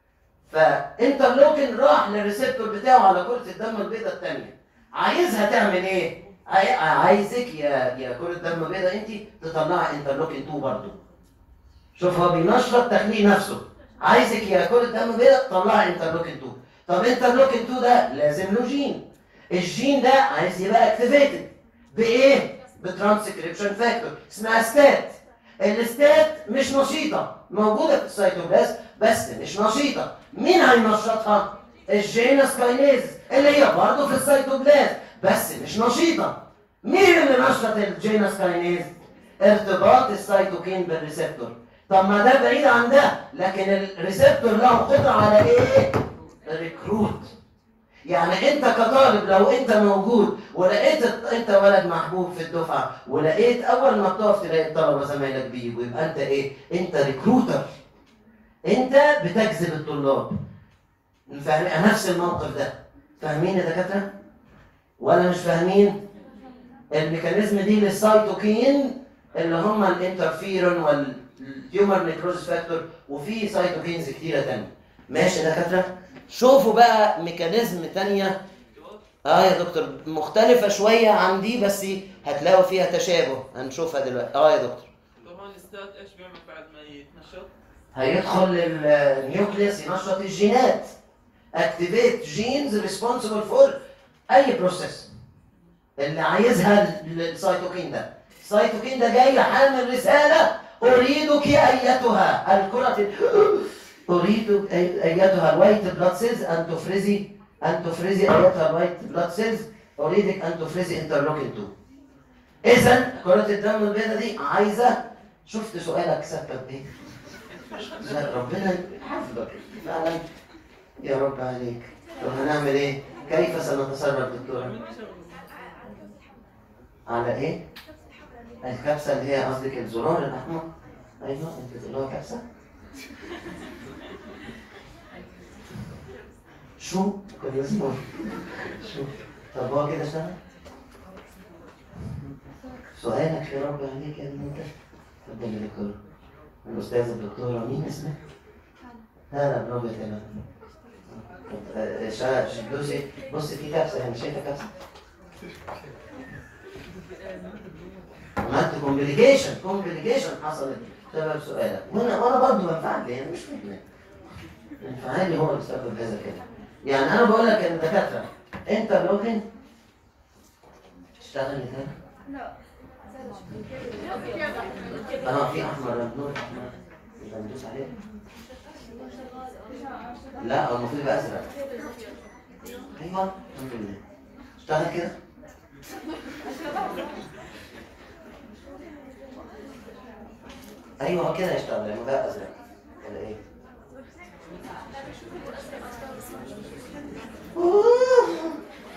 فانترلوكين راح للريسبتور بتاعه على كره الدم البيضاء الثانيه عايزها تعمل ايه؟ عاي- عايزك يا يا كره دم بيضاء انت تطلعي انترلوكين 2 برضه شوف هو بينشط تخليق نفسه عايزك يا كره دم بيضاء تطلعي انترلوكين 2 طب انترلوكين 2 ده لازم له جين الجين ده عايز يبقى اكتيفيتد بايه؟ بترانسكريبشن فاكتور اسمها ستات الستات مش نشيطه موجوده في السيتوبلازم بس مش نشيطه مين هينشطها؟ الجينس كاينيز اللي هي برضه في السيتوبلازم بس مش نشيطه مين اللي نشط الجينس كاينيز؟ ارتباط السيتوكين بالريسبتور طب ما ده بعيد عن ده لكن الريسبتور له قدره على ايه؟ ريكروت يعني انت كطالب لو انت موجود ولقيت الط- انت ولد محبوب في الدفعه ولقيت اول ما بتقف تلاقي الطلبه زمايلك بيجوا يبقى انت ايه؟ انت ريكروتر انت بتجذب الطلاب فاهمين نفس الموقف ده فاهمين يا دكاتره؟ ولا مش فاهمين؟ الميكانيزم دي للسيتوكين اللي هم الانترفيرون والتيومر نيكروزس فاكتور وفي سيتوكينز كتيره تانية ماشي يا دكاتره؟ شوفوا بقى ميكانيزم تانية اه يا دكتور مختلفة شوية عن دي بس هتلاقوا فيها تشابه هنشوفها دلوقتي اه يا دكتور طب هون الاستاذ ايش بيعمل بعد ما يتنشط؟ هيدخل النيوكليوس ينشط الجينات اكتيفيت جينز ريسبونسبل فور اي بروسيس اللي عايزها ال- السيتوكين ده السيتوكين ده جاي حامل رسالة أريدك أيتها الكرة ال- أريد أي- أيتها الوايت بلاد سيلز أن تفرزي أن تفرزي أيتها الوايت بلاد سيلز أريدك أن تفرزي انترلوكين 2 إذا كرة الدم البيضاء دي عايزة شفت سؤالك سبب إيه؟ لا ربنا يحفظك فعلا يا رب عليك طب هنعمل ايه؟ كيف سنتصرف دكتورة؟ على ايه؟ الكبسة اللي هي قصدك الزرار الأحمر؟ أيوه أنت تقولها كبسة؟ شو؟ كان اسمه شو؟ طب هو كده اشتغل؟ سؤالك يا رب عليك يا ابني انت اتفضل يا دكتور الأستاذة الدكتورة مين اسمها؟ لا لا برافو يا تمام شا شدوسي بصي في كبسة هنا شايفة كبسة؟ عملت كومبليكيشن كومبليكيشن حصلت بسبب سؤالك وانا وانا برضه بنفعل لي انا مش فاهم انفعالي هو اللي سبب هذا كده يعني انا بقول لك ان الدكاتره انت بلوكن اشتغل كده اه في احمر نور احمر يبقى ندوس عليه لا هو المفروض يبقى ازرق ايوه الحمد لله اشتغل كده ايوه هو كده يشتغل لانه بقى ازرق ولا ايه؟ أوه.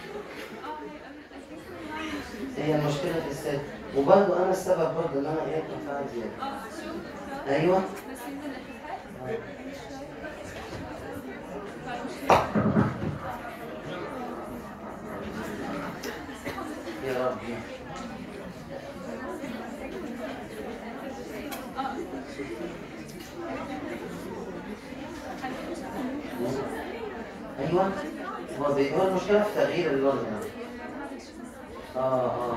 هي المشكلة في السد وبرضه أنا السبب برضه إن أنا إيه كنت فاهم زيادة أيوه يا ربي ايوه هو بي- هو المشكله في تغيير اللون يعني اه اه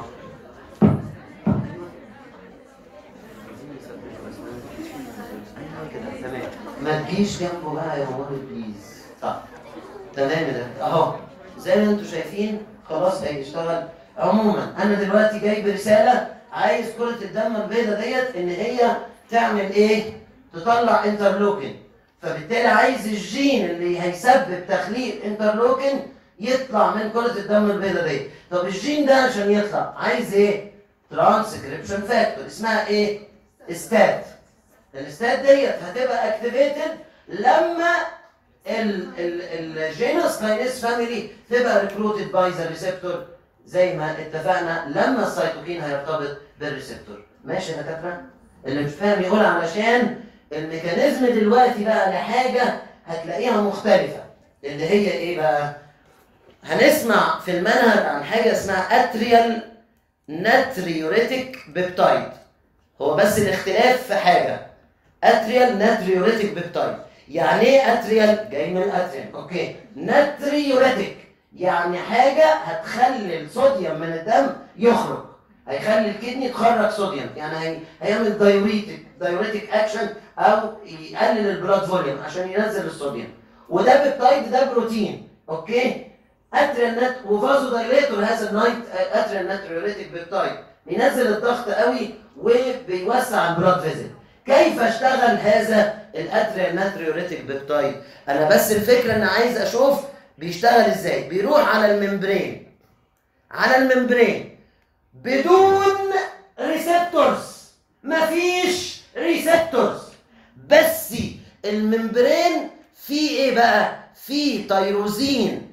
ايوه كده تمام ما تجيش جنبه بقى يا ماما بليز طب تمام ده اهو زي ما انتم شايفين خلاص هيشتغل عموما انا دلوقتي جايب رساله عايز كره الدم البيضاء ديت ان هي تعمل ايه؟ تطلع انترلوكين فبالتالي عايز الجين اللي هيسبب تخليق انترلوكين يطلع من كرة الدم البيضاء دي طب الجين ده عشان يطلع عايز ايه ترانسكريبشن فاكتور اسمها ايه ستات الستات ديت هتبقى اكتيفيتد لما ال ال الجينوس كاينيس فاميلي تبقى ريكروتد باي ذا ريسبتور زي ما اتفقنا لما السيتوكين هيرتبط بالريسبتور ماشي يا دكاتره اللي مش فاهم يقول علشان الميكانيزم دلوقتي بقى لحاجه هتلاقيها مختلفه اللي هي ايه بقى هنسمع في المنهج عن حاجه اسمها اتريال ناتريوريتك بيبتايد هو بس الاختلاف في حاجه اتريال ناتريوريتك بيبتايد يعني ايه اتريال جاي من اتريال اوكي ناتريوريتك يعني حاجه هتخلي الصوديوم من الدم يخرج هيخلي الكدني تخرج صوديوم يعني هي... هيعمل دايوريتك دايوريتك اكشن او يقلل البلاد فوليوم عشان ينزل الصوديوم وده بيبتايد ده بروتين اوكي اتريال نات وفازو دايليتور هذا النايت اتريال ناتريوريتك بيبتايد بينزل الضغط قوي وبيوسع البلاد فيزل كيف اشتغل هذا الاتريال ناتريوريتك بيبتايد انا بس الفكره ان عايز اشوف بيشتغل ازاي بيروح على الممبرين على الممبرين بدون ريسبتورز مفيش ريسبتورز بس الممبرين فيه ايه بقى فيه تيروزين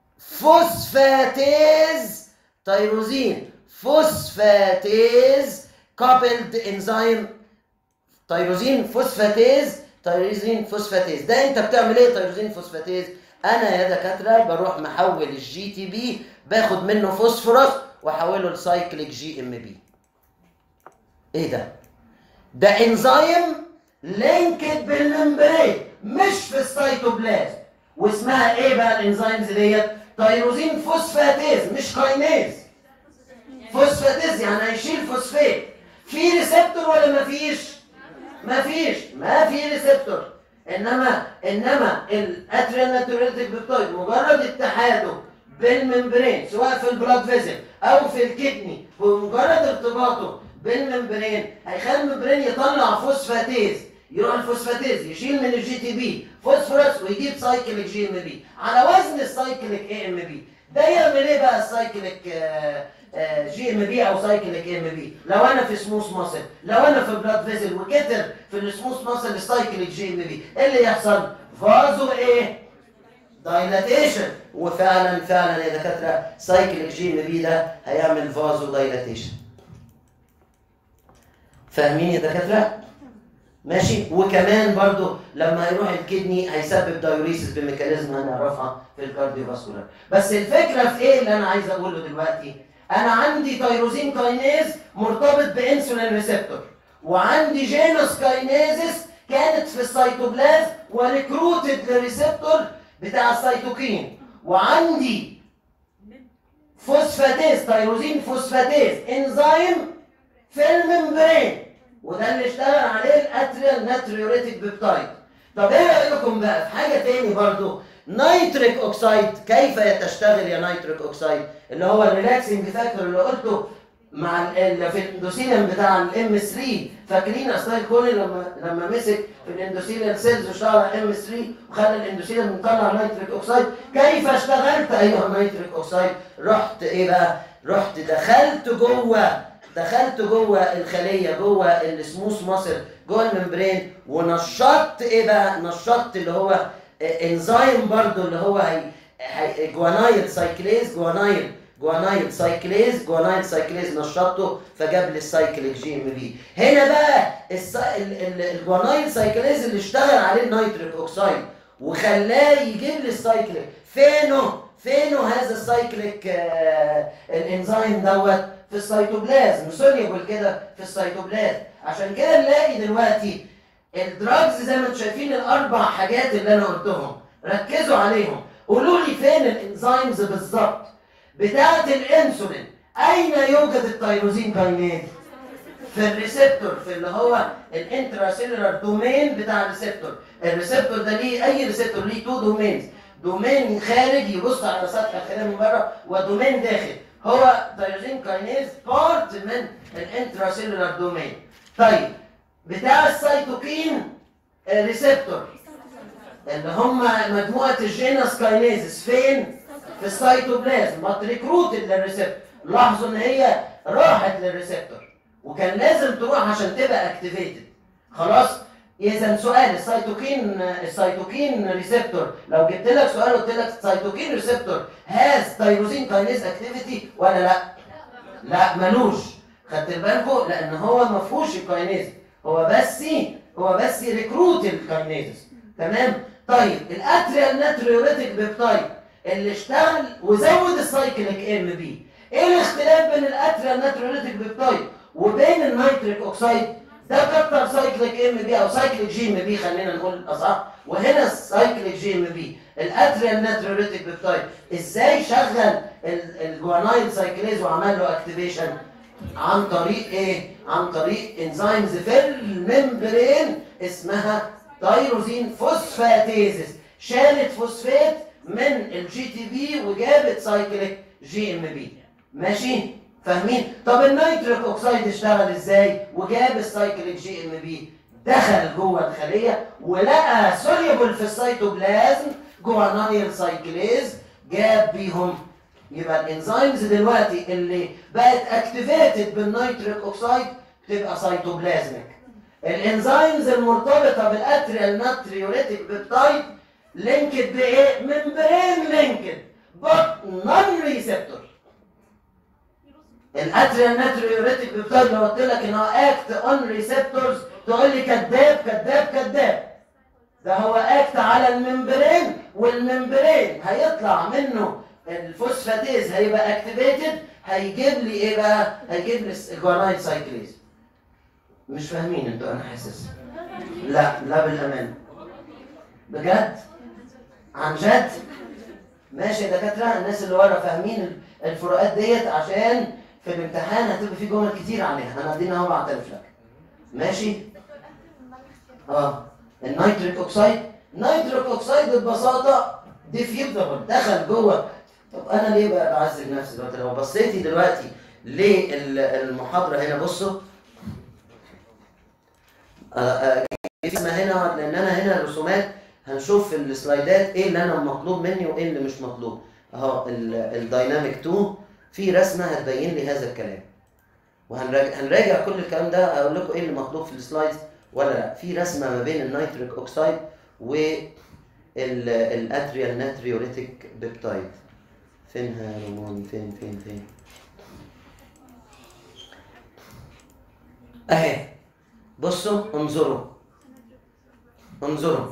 فوسفاتيز تيروزين فوسفاتيز كابلد انزيم تيروزين فوسفاتيز تيروزين فوسفاتيز ده انت بتعمل ايه تيروزين فوسفاتيز انا يا دكاتره بروح محول الجي تي بي باخد منه فوسفورس واحوله لسايكليك جي ام بي ايه ده ده انزيم لينكد بالممبرين مش في السيتوبلازم واسمها ايه بقى الانزيمز ديت تيروزين فوسفاتيز مش كاينيز فوسفاتيز يعني هيشيل فوسفات في ريسبتور ولا ما فيش ما فيش ما في ريسبتور انما انما الاتريال ناتوريتك بيبتايد مجرد اتحاده بالممبرين سواء في البلاد فيزل او في الكدني بمجرد ارتباطه بالممبرين هيخلي الممبرين يطلع فوسفاتيز يروح الفوسفاتيز يشيل من الجي تي بي فوسفورس ويجيب سايكليك جي ام بي على وزن السايكليك اي ام بي ده يعمل ايه بقى السايكليك آه جي ام بي او سايكليك ام بي لو انا في سموث ماسل لو انا في بلاد فيزل وكتر في السموث ماسل السايكليك جي ام بي ايه اللي يحصل فازو ايه دايلاتيشن وفعلا فعلا يا دكاتره سايكليك جي ام بي ده هيعمل فازو دايلاتيشن فاهمين يا دكاتره ماشي وكمان برضو لما يروح الكدني هيسبب دايوريسيس بميكانيزم هنعرفها في الكارديوفاسكولار بس الفكره في ايه اللي انا عايز اقوله دلوقتي انا عندي تيروزين كاينيز مرتبط بانسولين ريسبتور وعندي جينوس كاينيزس كانت في السيتوبلازم وريكروتد للريسبتور بتاع السيتوكين وعندي فوسفاتيز تيروزين فوسفاتيز انزيم في الممبرين وده اللي اشتغل عليه الاتريال ناتريوريتك بيبتايد طب ايه رايكم بقى في حاجه تاني برضو نيتريك اوكسايد كيف تشتغل يا نيتريك اوكسايد اللي هو الريلاكسنج فاكتور اللي قلته مع ال في الاندوثيليوم بتاع الام 3 فاكرين استايل كولي لما لما مسك في الاندوثيليوم سيلز واشتغل على ام 3 وخلى الاندوثيليوم يطلع نيتريك اوكسايد كيف اشتغلت ايها النيتريك اوكسايد رحت ايه بقى رحت دخلت جوه دخلت جوه الخليه جوه السموث ماسل جوه الممبرين ونشطت ايه بقى نشطت اللي هو انزيم برضو اللي هو هي, هي جوانايل سايكليز جوانايل جوانايل سايكليز جوانايل سايكليز نشطته فجاب لي السايكليك جي ام بي هنا بقى السا... ال... ال... الجوانايل سايكليز اللي اشتغل عليه النيتريك اوكسايد وخلاه يجيب لي السايكليك فينه فينه هذا السايكليك آه الانزيم دوت في السيتوبلازم سوليبل كده في السيتوبلازم عشان كده نلاقي دلوقتي الدراجز زي ما انتم شايفين الاربع حاجات اللي انا قلتهم ركزوا عليهم قولوا لي فين الانزيمز بالظبط بتاعه الانسولين اين يوجد التيروزين كاينيز في الريسبتور في اللي هو الانتراسيلولار دومين بتاع الريسبتور الريسبتور ده ليه اي ريسبتور ليه تو دومينز دومين خارجي يبص على سطح الخلايا من بره ودومين داخل هو تيروزين كاينيز بارت من الانتراسيلولار دومين طيب بتاع السيتوكين ريسبتور اللي هم مجموعه الجينس كاينيزس فين؟ في السيتوبلازم ما ريكروتد للريسبتور لاحظوا ان هي راحت للريسبتور وكان لازم تروح عشان تبقى اكتيفيتد خلاص اذا سؤال السيتوكين السيتوكين ريسبتور لو جبت لك سؤال قلت لك السيتوكين ريسبتور هاز تايروزين كاينيز اكتيفيتي ولا لا لا ملوش خدت بالكم لان هو ما فيهوش الكاينيز هو بس هو بس ريكروت الكاينيز تمام طيب الاتريال ناتريوريتك بيبتايد اللي اشتغل وزود السايكليك ام بي ايه الاختلاف بين الاتريال ناتريوريتك بيبتايد وبين النيتريك اوكسيد ده كتر سايكليك ام بي او سايكليك جي ام بي خلينا نقول اصح وهنا السايكليك جي ام بي الاتريال ناتريوريتك بيبتايد ازاي شغل ال- الجوانايل سايكليز وعمل له اكتيفيشن عن طريق ايه عن طريق انزيمز في الممبرين اسمها تايروزين فوسفاتيزس شالت فوسفات من الجي تي بي وجابت سايكليك جي ام بي ماشي فاهمين طب النيتريك اوكسيد اشتغل ازاي وجاب السايكليك جي ام بي دخل جوه الخليه ولقى سوليبل في السيتوبلازم جوانايل سايكليز جاب بيهم يبقى الانزيمز دلوقتي اللي بقت اكتيفيتد بالنيتريك اوكسيد تبقى سيتوبلازميك الانزيمز المرتبطه بالاتريال ناتريوريتك بيبتايد لينكد بايه ممبرين لينكد بط نون ريسبتور الاتريال ناتريوريتك بيبتايد لو قلت لك ان هو اكت اون ريسبتورز تقول لي كذاب كذاب كذاب ده هو اكت على الممبرين والممبرين هيطلع منه الفوسفاتيز هيبقى اكتيفيتد هيجيب لي ايه بقى؟ هيجيب لي الجوانايل سايكليز مش فاهمين انتوا انا حاسس لا لا بالامان بجد عن جد ماشي يا دكاتره الناس اللي ورا فاهمين الفروقات ديت عشان في الامتحان هتبقى في جمل كتير عليها انا ادينا اهو بعترف لك ماشي اه النيتريك اوكسيد نيتريك اوكسيد ببساطه ديفيوزبل دخل جوه طب انا ليه بقى بعذب نفسي دلوقتي لو بصيتي دلوقتي للمحاضره هنا بصوا آه، آه، في اسمها هنا لان انا هنا الرسومات هنشوف في السلايدات ايه اللي انا مطلوب مني وايه اللي مش مطلوب اهو الدايناميك 2 في رسمه هتبين لي هذا الكلام وهنراجع هنراجع كل الكلام ده اقول لكم ايه اللي مطلوب في السلايدز ولا لا في رسمه ما بين النيتريك اوكسيد والاتريال ناتريوريتك بيبتايد فينها يا روماني فين فين فين اهي بصوا انظروا انظروا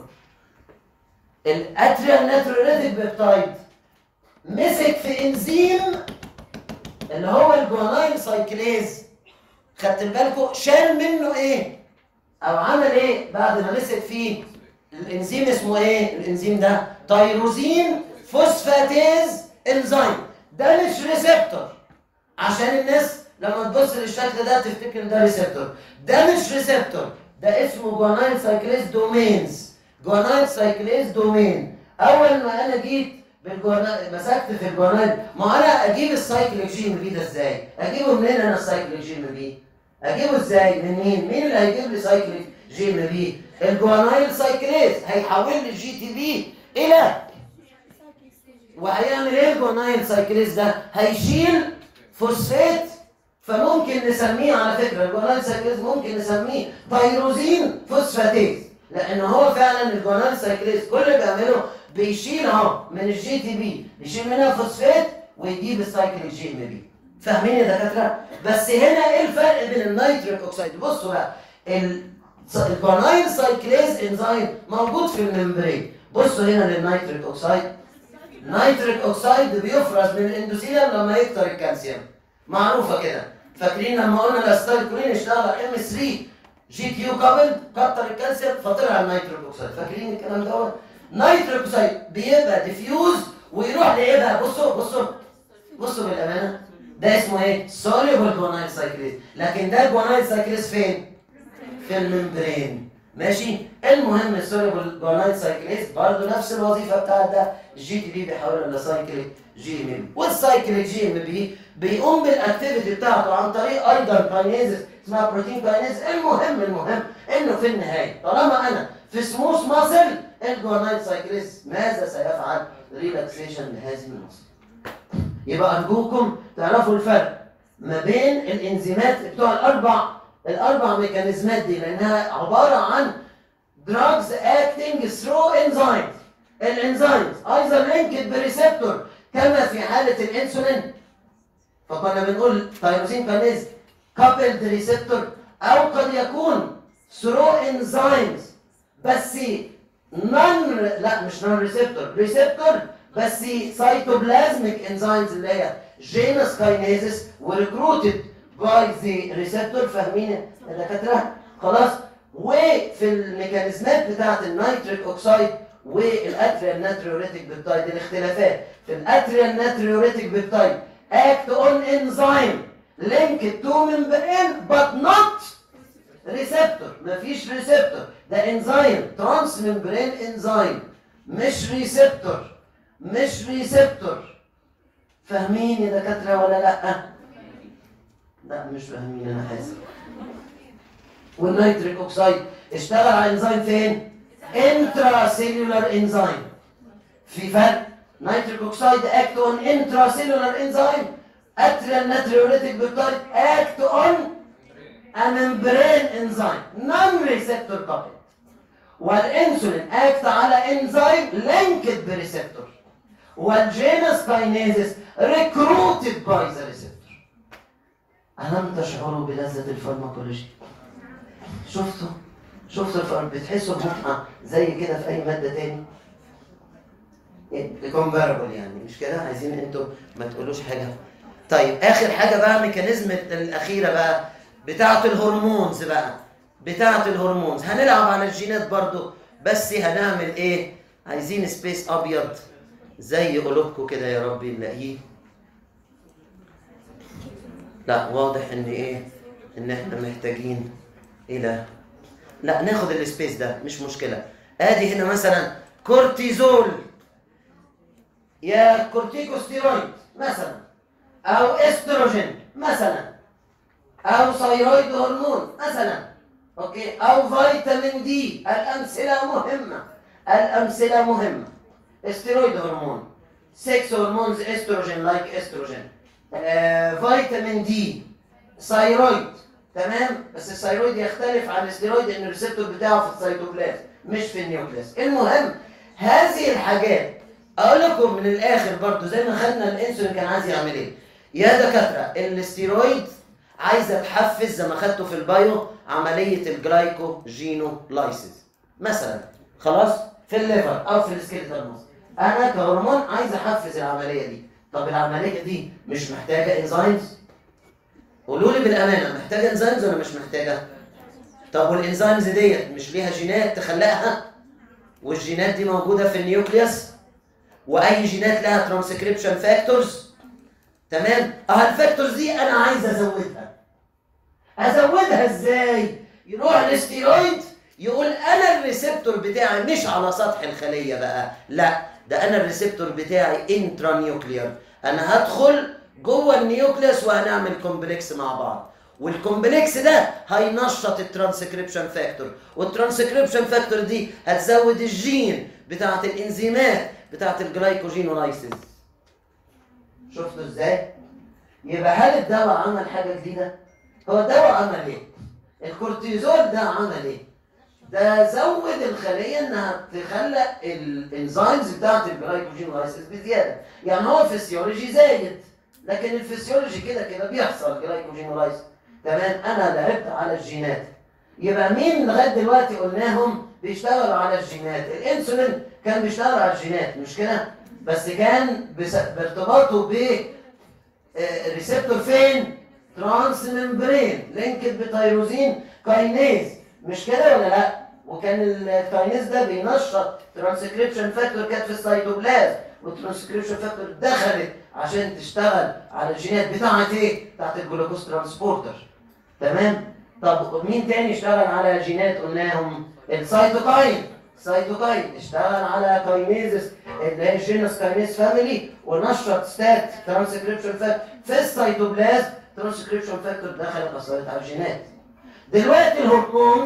الاتريال ناتريوريتك بيبتايد مسك في انزيم اللي هو الجوانايل سايكليز خدت بالكم شال منه ايه او عمل ايه بعد ما مسك فيه الانزيم اسمه ايه الانزيم ده تايروزين فوسفاتيز انزيم ده مش ريسبتور عشان الناس لما تبص للشكل ده تفتكر ده ريسبتور ده مش ريسبتور ده اسمه جوانايل سايكليز دومينز جوانايل سايكليز دومين اول ما انا جيت بالجوانايل مسكت في الجوانايل ما انا اجيب السايكليك جي ام بي ده ازاي اجيبه منين انا السايكليك جي ام بي اجيبه ازاي من مين مين اللي هيجيب لي سايكليك جي ام بي الجوانايل سايكليز هيحول لي الجي تي بي الى وهيعمل ايه الجوانايل سايكليز ده هيشيل فوسفات فممكن نسميه على فكره الجوانايل سايكليز ممكن نسميه تيروزين فوسفاتيز لان هو فعلا الجوانايل سايكليز كل اللي بيعمله بيشيل اهو من الجي تي بي يشيل منها فوسفات ويجيب السايكليك جي ام بي فاهمين يا دكاتره بس هنا ايه الفرق بين النيتريك اوكسيد بصوا بقى ال- الجوانايل سايكليز انزيم موجود في الممبرين بصوا هنا للنيتريك اوكسيد نيتريك اوكسيد بيفرز من الاندوثيليوم لما يكتر الكالسيوم معروفه كده فاكرين لما قلنا الاستايكولين اشتغل ام 3 جي كيو كابل كتر الكالسيوم فطلع النيتريك اوكسيد فاكرين الكلام دوت نيتريك اوكسيد بيبقى ديفيوز ويروح لايه بقى بصوا بصوا بصوا بالامانه ده اسمه ايه سوليبل جوانايل سايكليز لكن ده جوانايل سايكليز فين في الممبرين ماشي المهم السوليبل جوانايل سايكليز برضه نفس الوظيفه بتاعت ده الجي تي بي بيحولها لسايكليك جي ام بي والسايكليك جي ام بي بيقوم بالاكتيفيتي بتاعته عن طريق ايضا كاينيز اسمها بروتين كاينيز المهم المهم انه في النهايه طالما انا في سموث ماسل الجوانايل سايكليز ماذا سيفعل ريلاكسيشن لهذه الماسل يبقى ارجوكم تعرفوا الفرق ما بين الانزيمات بتوع الاربع الاربع ميكانيزمات دي لانها عباره عن drugs acting through enzymes الانزيمز ايضا لينكد بريسبتور كما في حاله الانسولين فكنا بنقول تايروسين كانيز كابلد ريسبتور او قد يكون ثرو انزيمز بس نون لا مش نون ريسبتور ريسبتور بس سايتوبلازميك انزيمز اللي هي جينس كاينيزس وريكروتد باي ذا ريسبتور فاهمين يا دكاتره خلاص وفي الميكانيزمات بتاعت النيتريك اوكسايد والاتريال ناتريوريتيك بيبتايد الاختلافات في الاتريال ناتريوريتيك بيبتايد act on enzyme linked to membrane but not receptor مفيش receptor ده انزيم ترانس ممبرين انزيم مش ريسبتور مش ريسبتور فاهمين يا دكاتره ولا لا لا مش فاهمين انا حاسس والنيتريك اوكسايد اشتغل على انزيم فين انترا سيلولار انزيم في فرق نيتريك اوكسايد اكت اون انترا سيلولار انزيم اتريال ناتريوريتيك بيبتايد اكت اون a membrane enzyme non receptor coupled والانسولين اكت على انزيم linked بريسبتور والجينس كاينيزس recruited by the receptor ألم تشعروا بلذة الفارماكولوجي؟ شفتوا؟ شفتوا الفرق بتحسوا بمتعة زي كده في أي مادة تاني؟ كومباربل يعني مش كده؟ عايزين انتوا ما تقولوش حاجة طيب آخر حاجة بقى ميكانيزم الأخيرة بقى بتاعة الهرمونز بقى بتاعة الهرمونز هنلعب على الجينات برضو بس هنعمل ايه؟ عايزين سبيس أبيض زي قلوبكم كده يا ربي نلاقيه لا واضح ان ايه ان احنا محتاجين الى لا ناخد السبيس ده مش مشكله ادي هنا مثلا كورتيزول يا كورتيكوستيرويد مثلا او استروجين مثلا او ثيرويد هرمون مثلا اوكي او فيتامين دي الامثله مهمه الامثله مهمه استرويد هرمون 6 هرمونز استروجين لايك استروجين آه، فيتامين دي ثايرويد تمام بس الثايرويد يختلف عن الستيرويد ان الريسبتور بتاعه في السيتوبلازم مش في النيوكليس المهم هذه الحاجات اقول لكم من الاخر برضو زي ما خدنا الانسولين كان عايز يعمل ايه يا دكاتره الستيرويد عايزه تحفز زي ما خدته في البايو عمليه الجلايكوجينولايسيس مثلا خلاص في الليفر او في السكيلتال ماسل انا كهرمون عايز احفز العمليه دي طب العمليه دي مش محتاجه انزيمز قولوا لي بالامانه محتاجه انزيمز ولا مش محتاجه طب والانزيمز ديت مش ليها جينات تخلقها والجينات دي موجوده في النيوكليوس واي جينات لها ترانسكريبشن فاكتورز تمام اه الفاكتورز دي انا عايز ازودها ازودها ازاي يروح الاستيرويد يقول انا الريسبتور بتاعي مش على سطح الخليه بقى لا ده انا الريسبتور بتاعي انترا نيوكليير انا هدخل جوه النيوكليوس وهنعمل كومبلكس مع بعض والكومبلكس ده هينشط الترانسكريبشن فاكتور والترانسكريبشن فاكتور دي هتزود الجين بتاعه الانزيمات بتاعه الجلايكوجينولايسيس شفتوا ازاي يبقى هل الدواء عمل حاجه جديده هو الدواء عمل ايه الكورتيزول ده عمل ايه ده زود الخليه انها تخلق الانزيمز بتاعت الجلايكوجينولايسيس بزياده يعني هو الفسيولوجي زايد لكن الفسيولوجي كده كده بيحصل جلايكوجينولايسيس تمام انا لعبت على الجينات يبقى مين لغايه دلوقتي قلناهم بيشتغلوا على الجينات الانسولين كان بيشتغل على الجينات مش كده بس كان بس- بارتباطه ب آه، ريسبتور فين ترانس ممبرين لينكد بتيروزين كاينيز مش كده ولا لا وكان الكاينيز ده بينشط ترانسكريبشن فاكتور كانت في السيتوبلازم والترانسكريبشن فاكتور دخلت عشان تشتغل على الجينات بتاعت ايه بتاعت الجلوكوز ترانسبورتر تمام طب مين تاني اشتغل على جينات قلناهم السيتوكاين السيتوكاين اشتغل على كاينيزس اللي هي الجينوس كاينيز فاميلي ونشط ستات ترانسكريبشن فاكتور في السيتوبلازم ترانسكريبشن فاكتور دخلت اثرت على الجينات دلوقتي الهرمونز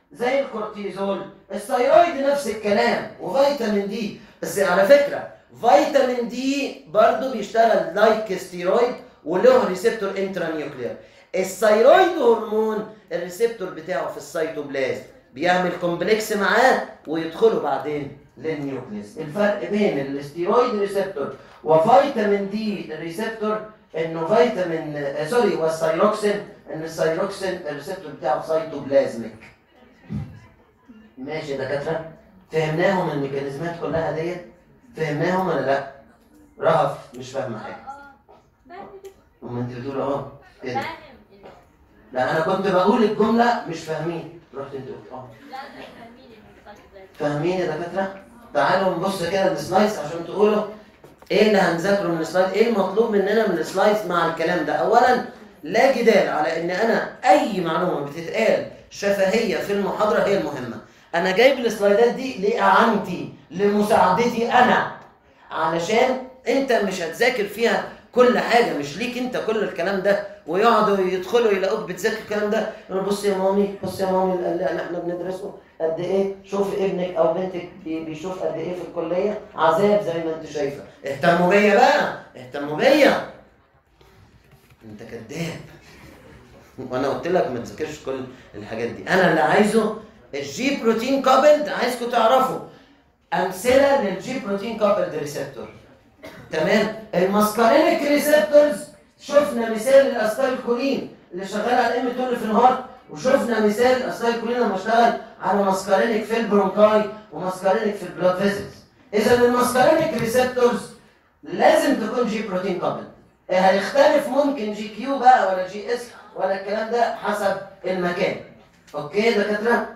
زي الكورتيزول الثيرويد نفس الكلام وفيتامين دي بس على فكره فيتامين دي برضه بيشتغل لايك ستيرويد وله ريسبتور انترانيوكلير الثيرويد هرمون الريسبتور بتاعه في السيتوبلازم بيعمل كومبلكس معاه ويدخلوا بعدين للنيوكليس الفرق بين الاستيرويد ريسبتور وفيتامين دي ريسبتور انه فيتامين آه سوري والثيروكسين ان الثيروكسين الريسبتور بتاعه سيتوبلازميك ماشي يا دكاتره فهمناهم الميكانيزمات كلها ديت فهمناهم ولا لا رهف مش فاهمه حاجه وما انت بتقول اه كده لا انا كنت بقول الجمله مش فاهمين رحت انت قلت اه فاهمين يا دكاتره تعالوا نبص كده السلايس عشان تقولوا ايه اللي هنذاكره من السلايس ايه المطلوب مننا من السلايس مع الكلام ده اولا لا جدال على ان انا اي معلومه بتتقال شفهيه في المحاضره هي المهمه انا جايب السلايدات دي لاعانتي لمساعدتي انا علشان انت مش هتذاكر فيها كل حاجه مش ليك انت كل الكلام ده ويقعدوا يدخلوا يلاقوك بتذاكر الكلام ده يقولوا بص يا مامي بص يا مامي اللي احنا بندرسه قد ايه شوف ابنك او بنتك بي- بيشوف قد ايه في الكليه عذاب زي ما انت شايفه اهتموا بيا بقى اهتموا بيا انت كذاب وانا قلت لك ما تذاكرش كل الحاجات دي انا اللي عايزه الجي بروتين كابلد عايزكم تعرفوا امثله للجي بروتين كابلد ريسبتور تمام الماسكارينيك ريسبتورز شفنا مثال الاستايلكولين اللي شغال على الام 2 في النهار وشفنا مثال الاستايلكولين لما اشتغل على ماسكارينيك في البرونكاي وماسكارينيك في البلاد فيزلز اذا الماسكارينيك ريسبتورز لازم تكون جي بروتين كابل هيختلف ممكن جي كيو بقى ولا جي اس ولا الكلام ده حسب المكان اوكي يا دكاتره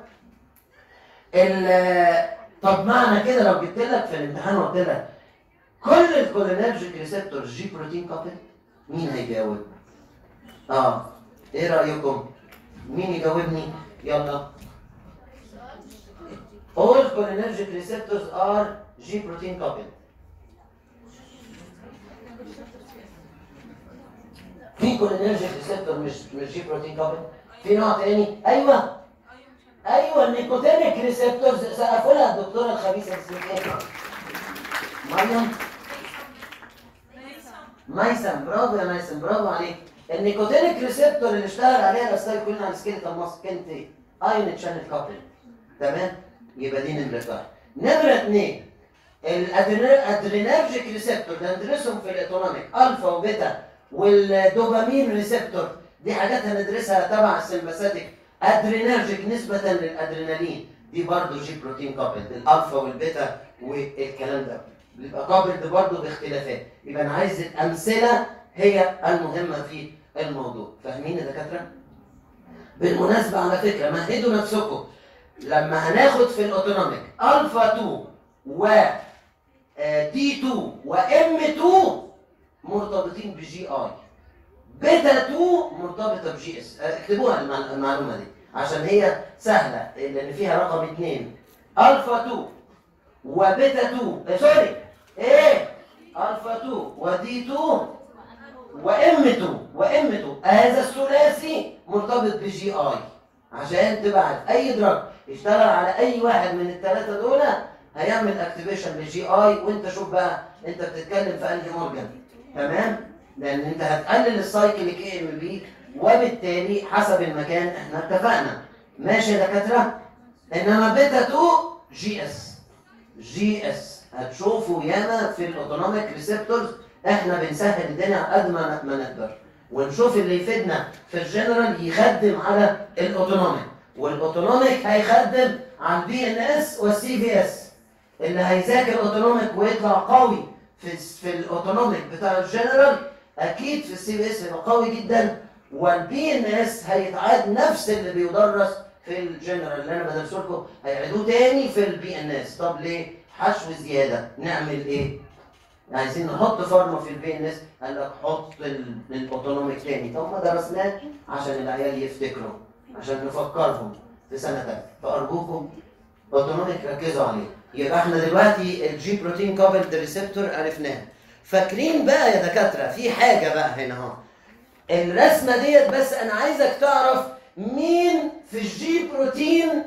ال- طب معنى كده لو جبت لك في الامتحان وقلت لك كل الكولينرجيك ريسبتور جي بروتين كابل مين هيجاوب؟ اه ايه رايكم؟ مين يجاوبني؟ يلا All cholinergic receptors are G protein coupled. في cholinergic receptor مش مش G protein coupled. في نوع تاني ايوه ايوه النيكوتينيك ريسبتورز سقفوا لها الدكتوره الخبيثه اسمها ايه؟ مريم ميسم برافو يا ميسم برافو عليك النيكوتينيك ريسبتور اللي اشتغل عليها الاستايكولين على سكيلتال ماسك كانت ايه؟ ايون تشانل كابل تمام؟ يبقى دي نمرة واحد نمرة اثنين الادرينرجيك ريسبتور ده ندرسهم في الاوتونوميك الفا وبيتا والدوبامين ريسبتور دي حاجات هندرسها تبع السمباثيك ادرينرجيك نسبة للادرينالين دي برضه جي بروتين كابل الالفا والبيتا والكلام ده بيبقى قابل برضه باختلافات يبقى انا عايز الامثله هي المهمه في الموضوع فاهمين يا دكاتره بالمناسبه على فكره مهدوا نفسكم لما هناخد في الاوتونوميك الفا 2 و دي 2 وام 2 مرتبطين بجي اي بيتا 2 مرتبطه بجي اس اكتبوها المع- المعلومه دي عشان هي سهله لان فيها رقم 2 الفا 2 وبيتا 2 آه، سوري ايه الفا 2 ودي 2 وام 2 وام 2 هذا الثلاثي مرتبط بجي اي عشان تبعت اي دراج يشتغل على اي واحد من الثلاثه دول هيعمل اكتيفيشن للجي اي وانت شوف بقى انت بتتكلم في انهي مورجان تمام لان انت هتقلل السايكليك اي ام بي وبالتالي حسب المكان احنا اتفقنا ماشي يا دكاتره انما بيتا 2 جي اس جي اس هتشوفوا ياما في الاوتونوميك ريسبتورز احنا بنسهل الدنيا على قد ما ما نقدر ونشوف اللي يفيدنا في الجنرال يخدم على الاوتونوميك والاوتونوميك هيخدم على البي ان اس والسي في اس اللي هيذاكر اوتونوميك ويطلع قوي في في الاوتونوميك بتاع الجنرال اكيد في السي في اس هيبقى قوي جدا والبي ان اس هيتعاد نفس اللي بيدرس في الجنرال اللي انا بدرسه لكم هيعيدوه تاني في البي ان اس طب ليه؟ حشو زياده نعمل ايه؟ عايزين نحط فارما في البي ان اس قال لك حط ال- الاوتونوميك تاني طب ما درسناه عشان العيال يفتكروا عشان نفكرهم في سنه تانية فارجوكم اوتونوميك ركزوا عليه يبقى احنا دلوقتي الجي بروتين كابلد ريسبتور عرفناها فاكرين بقى يا دكاتره في حاجه بقى هنا اهو الرسمه ديت بس انا عايزك تعرف مين في الجي بروتين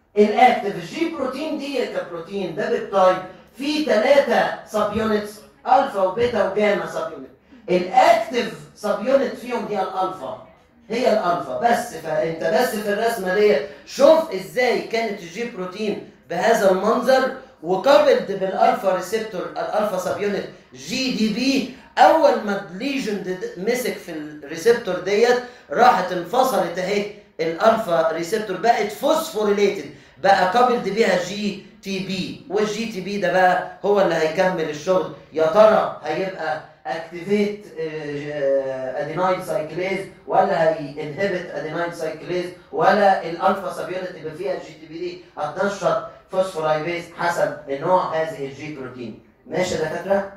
الاكتف الجي بروتين دي كبروتين ده بيبتايد فيه ثلاثه سب يونتس الفا وبيتا وجاما سب يونت الاكتف سب يونت فيهم هي الالفا هي الالفا بس فانت بس في الرسمه دي شوف ازاي كانت الجي بروتين بهذا المنظر وقابلت بالالفا ريسبتور الالفا سب يونت جي دي بي اول ما الليجن مسك في الريسبتور ديت راحت انفصلت اهي الالفا ريسبتور بقت فوسفوريليتد بقى قابلت بيها جي تي بي والجي تي بي ده بقى هو اللي هيكمل الشغل يا ترى هيبقى اكتيفيت ادينايل سايكليز ولا هينهبت ادينايل سايكليز ولا الالفا سبيونت اللي فيها الجي تي بي دي هتنشط فوسفورايبيز حسب نوع هذه الجي بروتين ماشي يا دكاتره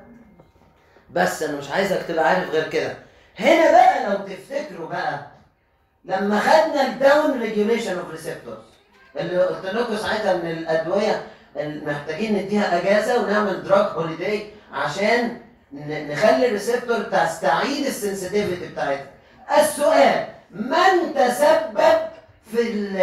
بس انا مش عايزك تبقى عارف غير كده هنا بقى لو تفتكروا بقى لما خدنا الداون ريجوليشن اوف ريسبتورز اللي قلت لكم ساعتها ان الادويه اللي محتاجين نديها اجازه ونعمل دراج هوليداي عشان ن- نخلي الريسبتور تستعيد السنسيتيفيتي بتاعتها السؤال من تسبب في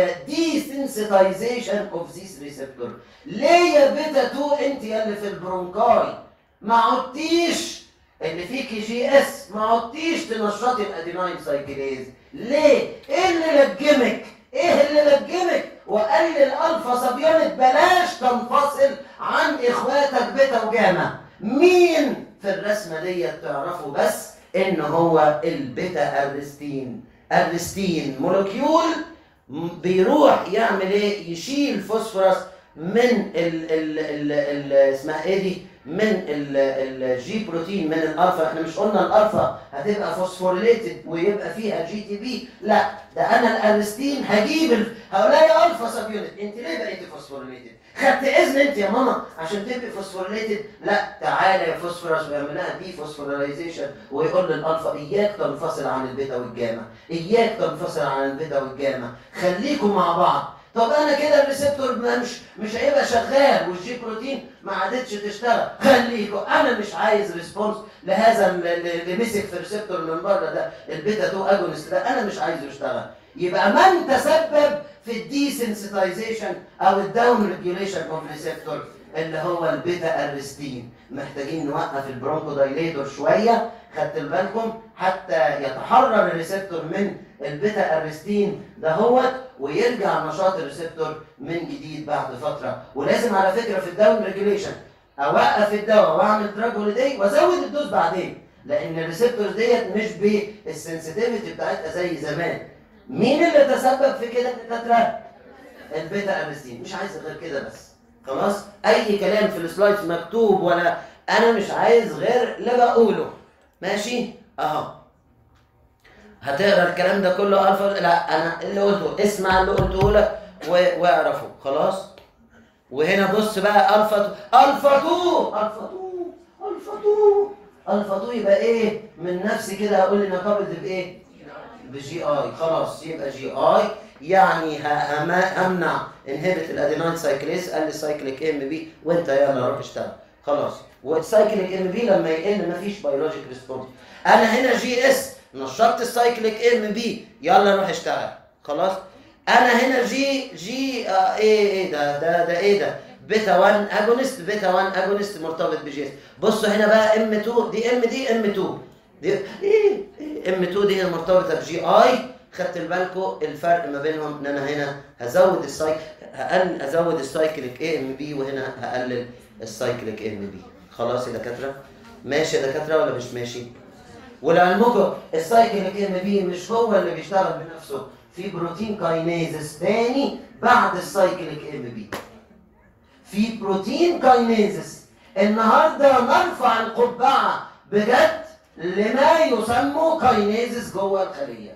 الديسنسيتايزيشن اوف ذيس ريسبتور ليه يا بيتا 2 انت يا اللي في البرونكاي ما عدتيش اللي فيكي جي اس ما عدتيش تنشطي الاديناين سايكليز ليه ايه اللي لجمك ايه اللي لجمك وقال لي الالفا سبيونت بلاش تنفصل عن اخواتك بيتا وجاما مين في الرسمه دي تعرفوا بس ان هو البيتا ارستين ارستين مولكيول م- بيروح يعمل ايه يشيل فوسفورس من ال ال ال ال اسمها ايه دي من الجي بروتين من الالفا احنا مش قلنا الالفا هتبقى فوسفوريليتد ويبقى فيها جي تي بي لا ده انا الارستين هجيب ال- هلاقي الفا سب يونت انت ليه بقيتي فوسفوريليتد خدت اذن انت يا ماما عشان تبقي فوسفوريليتد لا تعالى يا فوسفورس ويعمل لها دي فوسفوريلايزيشن ويقول للالفا اياك تنفصل عن البيتا والجاما اياك تنفصل عن البيتا والجاما خليكم مع بعض طب انا كده الريسبتور ما مش مش هيبقى شغال والجي بروتين ما عادتش تشتغل خليكوا انا مش عايز ريسبونس لهذا ال- ال- اللي مسك في الريسبتور من بره ده البيتا 2 اجونست ده انا مش عايزه يشتغل يبقى من تسبب في الديسنسيتايزيشن او الداون ريجوليشن اوف ريسبتور اللي هو البيتا ارستين محتاجين نوقف البرونكو دايليتور شويه خدت بالكم حتى يتحرر الريسبتور من البيتا ارستين دهوت ويرجع نشاط الريسبتور من جديد بعد فتره ولازم على فكره في الداون ريجوليشن اوقف الدواء واعمل دراج هوليداي وازود الدوز بعدين لان الريسبتورز ديت مش بالسنسيتيفيتي بتاعتها زي زمان مين اللي تسبب في كده الدكاتره البيتا ارستين مش عايز غير كده بس خلاص اي كلام في السلايدز مكتوب ولا انا مش عايز غير اللي بقوله ماشي اهو هتقرا الكلام ده كله الفا لا انا اللي قلته اسمع اللي قلته لك و- واعرفه خلاص وهنا بص بقى الفا الفا 2 الفا 2 الفا 2 الفا 2 يبقى ايه من نفسي كده هقول لي نقابل بايه بجي اي خلاص يبقى جي اي يعني ه- هم- همنع انهبت الاديناين سايكليز قال لي سايكليك ام بي وانت يلا روح اشتغل خلاص والسايكليك ام بي لما يقل مفيش بيولوجيك ريسبونس انا هنا جي اس نشطت السايكليك ام بي يلا روح اشتغل خلاص انا هنا جي جي آه ايه ايه ده ده ده ايه ده بيتا 1 اجونست بيتا 1 اجونست مرتبط بجي اس بصوا هنا بقى ام 2 دي ام دي ام 2 دي ايه ام 2 دي هي مرتبطه بجي اي خدت بالكم الفرق ما بينهم ان انا هنا هزود السايك هقل ازود السايكليك اي ام بي وهنا هقلل السايكليك ام بي خلاص يا دكاتره ماشي يا دكاتره ولا مش ماشي ولعلمكم السايكليك ام بي مش هو اللي بيشتغل بنفسه في بروتين كاينيزس تاني بعد السايكليك ام بي في بروتين كاينيزس النهارده نرفع القبعه بجد لما يسمى كاينيزس جوه الخليه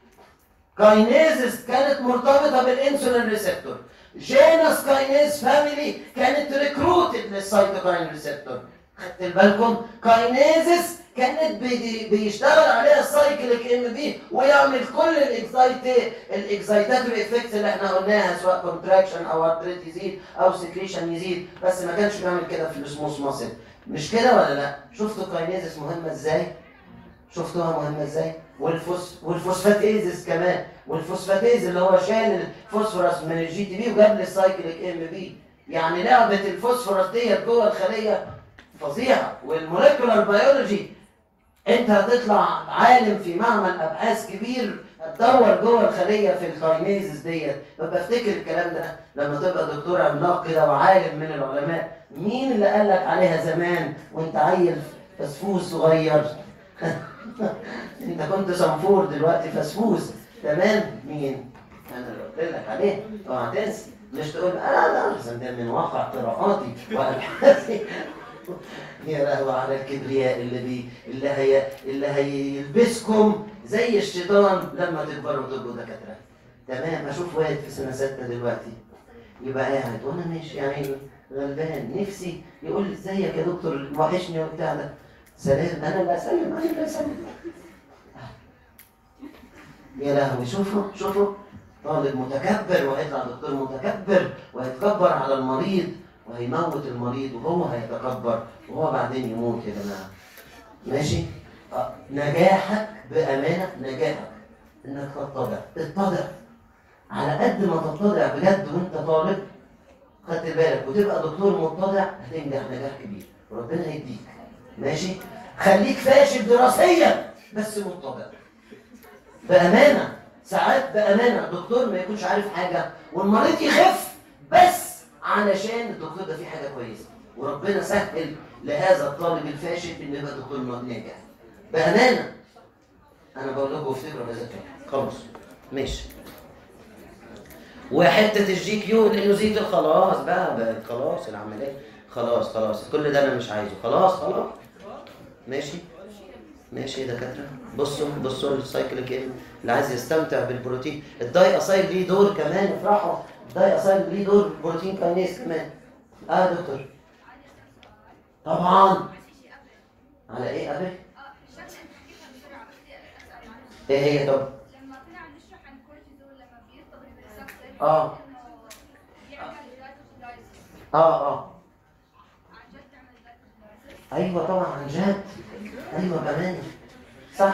كاينيزس كانت مرتبطه بالانسولين ريسبتور جينس كاينيز فاميلي كانت ريكروتد للسيتوكاين ريسبتور خدت بالكم كاينيزس كانت بي- بيشتغل عليها السايكليك ام بي ويعمل كل الاكسايت الاكسايتاتوري افكتس اللي احنا قلناها سواء كونتراكشن او ارتريت يزيد او سكريشن يزيد بس ما كانش بيعمل كده في الاسموس ماسل مش كده ولا لا شفتوا كاينيزس مهمه ازاي شفتوها مهمه ازاي والفوس والفوسفاتيزز كمان والفوسفاتيز اللي هو شال الفوسفورس من الجي تي بي وجاب لي السايكليك ام بي يعني لعبه الفوسفورس ديت جوه الخليه فظيعه والموليكولار بيولوجي انت هتطلع عالم في معمل ابحاث كبير هتدور جوه الخليه في الكاينيزز ديت ببقى افتكر الكلام ده لما تبقى دكتور عملاق كده وعالم من العلماء مين اللي قال لك عليها زمان وانت عيل فسفوس صغير انت كنت صنفور دلوقتي فسفوس تمام مين انا اللي قلت لك عليه اوعى تنسى مش تقول انا لا احسن ده من واقع قراءاتي وابحاثي يا لهوي على الكبرياء اللي بي اللي هي اللي هيلبسكم زي الشيطان لما تكبروا وتبقوا دكاتره تمام اشوف واحد في سنه سته دلوقتي يبقى قاعد وانا ماشي يعني غلبان نفسي يقول لي ازيك يا دكتور وحشني وبتاع ده سلام انا اللي اسلم انا اللي اسلم يا لهوي شوفوا شوفوا طالب متكبر وهيطلع دكتور متكبر وهيتكبر على المريض وهيموت المريض وهو هيتكبر وهو بعدين يموت يا جماعه ماشي آه، نجاحك بامانه نجاحك انك تتضع اتضع على قد ما تتضع بجد وانت طالب خدت بالك وتبقى دكتور متضع هتنجح نجاح كبير وربنا هيديك ماشي خليك فاشل دراسيا بس متضع بامانه ساعات بامانه الدكتور ما يكونش عارف حاجه والمريض يخف بس علشان الدكتور ده فيه حاجه كويسه وربنا سهل لهذا الطالب الفاشل انه يبقى دكتور ناجح بامانه انا بقول لكم افتكروا هذا الكلام خلاص ماشي وحته الجي كيو لانه زيت خلاص بقى بقت خلاص العمليه خلاص خلاص كل ده انا مش عايزه خلاص خلاص ماشي ماشي يا دكاتره بصوا بصوا للسايكل جيم اللي عايز يستمتع بالبروتين الداي اسايل ليه دور كمان افرحوا الداي اسايل ليه دور بروتين كاينيز كمان اه يا دكتور طبعا على ايه قبل ايه هي طب لما كنا عم نشرح عن الكورتيزول لما بيرتبط بالريسبتور آه. بيعمل جلايكوجلايسيس اه اه عن جد تعمل جلايكوجلايسيس ايوه طبعا عن جد ايوه كمان صح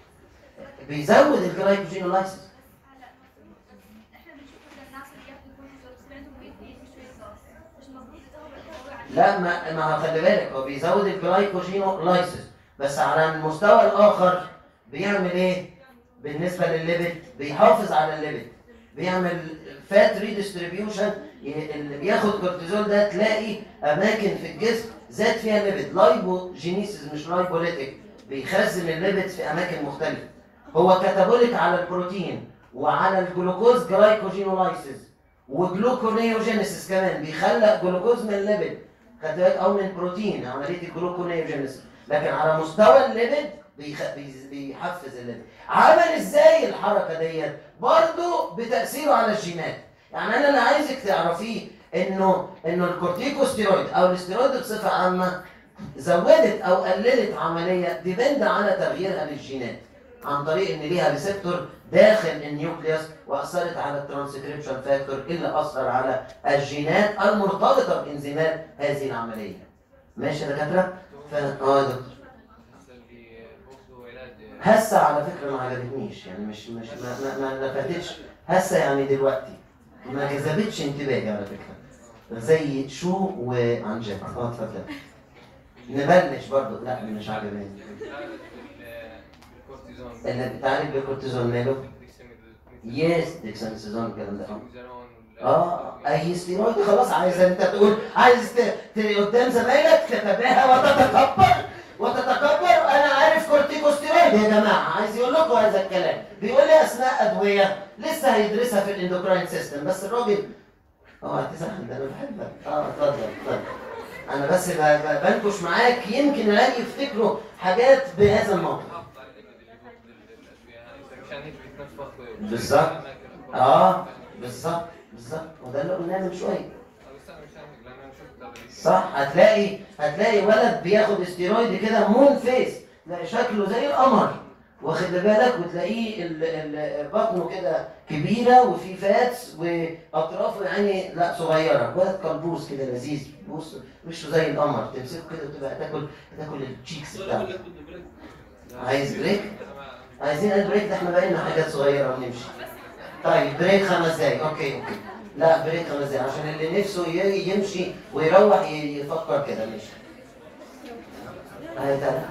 بيزود الجلايكوجينولايسيس هلا احنا بنشوف مثلا الناس اللي بياخذوا كورتيزول بس عندهم ويت جين مش ويت لوس مش المفروض يظهر التطور عن لا ما ما هو خلي بالك هو بيزود الجلايكوجينولايسيس بس على المستوى الاخر بيعمل ايه بالنسبه للليبيد بيحافظ على الليبيد بيعمل فات ريديستريبيوشن اللي بياخد كورتيزول ده تلاقي اماكن في الجسم زاد فيها ليبيد لايبوجينيسيس مش لايبوليتيك بيخزن الليبيد في اماكن مختلفه هو كاتابوليك على البروتين وعلى الجلوكوز جلايكوجينولايسيس وجلوكونيوجينيسيس كمان بيخلق جلوكوز من الليبيد خدت بالك او من بروتين عمليه الجلوكونيوجينيسيس لكن على مستوى الليبيد بيخ... بيز- بيحفز الليبيد عمل ازاي الحركه ديت برضه بتاثيره على الجينات يعني انا اللي عايزك تعرفيه انه انه الكورتيكوستيرويد او الاستيرويد بصفه عامه زودت او قللت عمليه ديبند على تغييرها للجينات عن طريق ان ليها ريسبتور داخل النيوكليوس واثرت على الترانسكريبشن فاكتور اللي اثر على الجينات المرتبطه بانزيمات هذه العمليه ماشي يا دكاتره؟ ف... اه يا دكتور اللي برضه علاج هسه على فكره ما عجبتنيش يعني مش مش ما ما, ما لفتتش هسه يعني دلوقتي ما جذبتش انتباهي على فكره زي شو وعن جد اه اتفضل نبلش برضه لا مش عجباني الكورتيزون اللي بتعالج بالكورتيزون ماله يس ديكساميثازون الكلام ده اه اه اي ستيرويد خلاص عايز انت تقول عايز ت... ت... قدام زمايلك تتباهى وتتكبر وتتكبر انا عارف كورتيكوستيرويد يا جماعه عايز يقول لكم هذا الكلام بيقول لي اسماء ادويه لسه هيدرسها في الاندوكراين سيستم بس الراجل اه هتزعل ده انا بحبك اه اتفضل اتفضل انا بس ب... ب... بنكش معاك يمكن الاقي يفتكروا حاجات بهذا الموضوع مشان هيك بيتنفخ بالظبط. اه بالظبط بالظبط وده اللي قلناه من شويه صح هتلاقي هتلاقي ولد بياخد استيرويد كده مون فيس تلاقي شكله زي القمر واخد بالك وتلاقيه ال- ال- بطنه كده كبيره وفي فاتس واطرافه يعني لا صغيره ولد قلبوس كده لذيذ بص وشه زي القمر تمسكه كده وتبقى تاكل تاكل التشيكس ولا بتاعته بقول لك بدي بريك عايز بريك عايزين البريك ده احنا بقينا حاجات صغيره ونمشي طيب بريك خمس دقايق اوكي اوكي لا بريك خمس دقايق عشان اللي نفسه ي- يمشي ويروح ي- يفكر كده ماشي هاي تعالى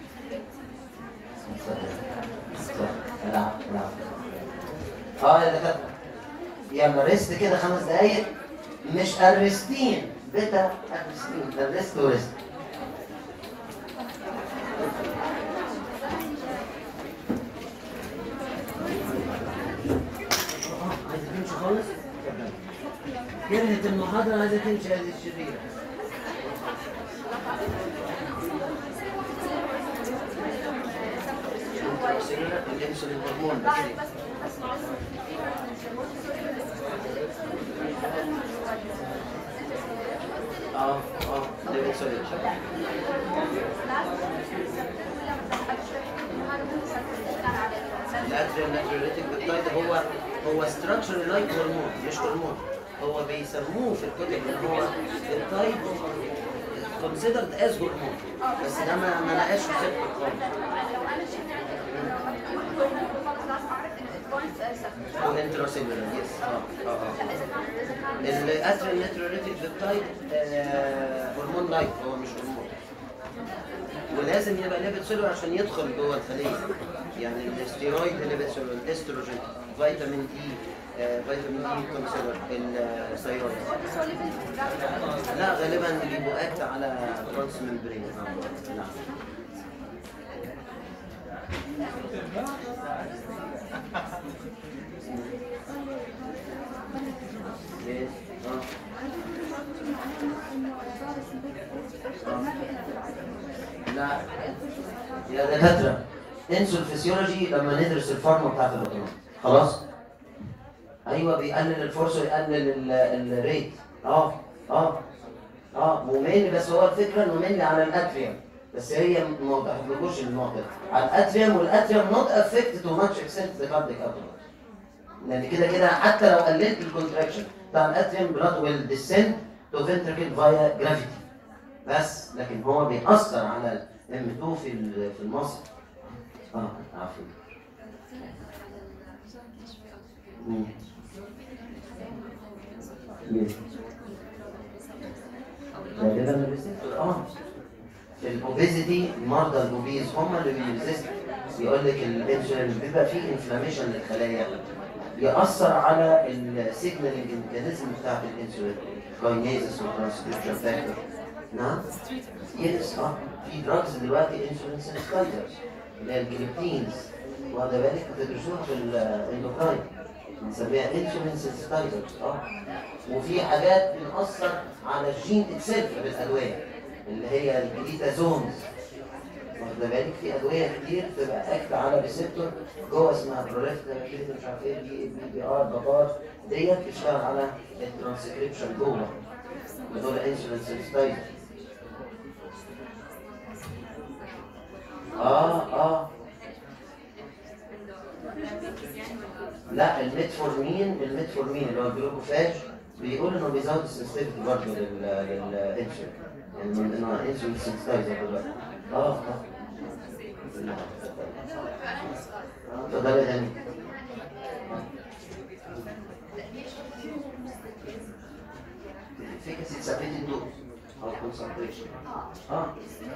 العب العب اه يا دكاتره يلا ريست كده خمس دقايق مش الريستين بتا الريستين ده ريست وريست آه، عايزة تمشي خالص؟ كرهت المحاضرة عايزة تمشي هذه الشريرة الانسولين هرمون بس اه اه الانسولين الادرينال ناتريوليتيك بيبتايد هو هو ستراكشر لايك هرمون مش هرمون هو بيسموه في الكتب ان هو التايب كونسيدرد از هرمون بس ده ما ما لقاش ريسبتور خالص هو انتراسيلولر يس اه اه اه الادرينال ناتريوليتيك بيبتايد هرمون لايك هو مش هرمون ولازم يبقى ليبت سيلولر عشان يدخل جوه الخليه يعني الاستيرويد ليبت سيلولر الاستروجين فيتامين اي آه، فيتامين اي كونسيلر الثيرويد لا غالبا بيبقوا اكت على ترانس ممبرين لا ليه؟ آه. لا يا دكاترة انسوا الفسيولوجي لما ندرس الفارما بتاعت الاوتومات خلاص ايوه بيقلل الفرص ويقلل ال- الريت اه اه اه ممل بس هو الفكره انه ممل على الاتريوم بس هي ما وضحتلكوش النقطه على الاتريوم والاتريوم نوت افكت تو ماتش اكسنت ذا كارديك اوتومات لان كده كده حتى لو قللت الكونتراكشن بتاع الاتريوم بلاد ويل ديسنت تو فنتركل فايا جرافيتي بس لكن هو بيأثر على ام 2 في ال- في المصل اه عفوا مم. ليه؟ غالبا الريسبتور اه في الاوبيزيتي مرضى الاوبيز هم اللي بيريزست يقول لك الانسولين بيبقى فيه انفلاميشن للخلايا يأثر على السيجنالينج ميكانيزم بتاعت الانسولين كاينيزس وترانسكريبشن فاكتور نعم يس اه في دراجز دلوقتي انسولين سنسكايزرز اللي هي الجليبتينز واخده بالك بتدرسوها في الاندوكراين بنسميها انسولين سنسكايزرز اه وفي حاجات بتأثر على الجين اتسيلف بالادويه اللي هي الجليتازونز واخده بالك في ادويه كتير بتبقى اكت على ريسبتور جوه اسمها بروليفتا مش عارف ايه بي بي بي ار بابار ديت بتشتغل على الترانسكريبشن جوه دول انسولين سنسكايزرز اه اه لا الميتفورمين الميتفورمين اللي هو الجلوكوفاج بيقول انه بيزود السنسيتيفيتي برضه لل للانسولين يعني من انه انسولين سنسيتايزر دلوقتي اه اه آه، اتفضلي يا هاني efficacy ثابت الدوز او concentration اه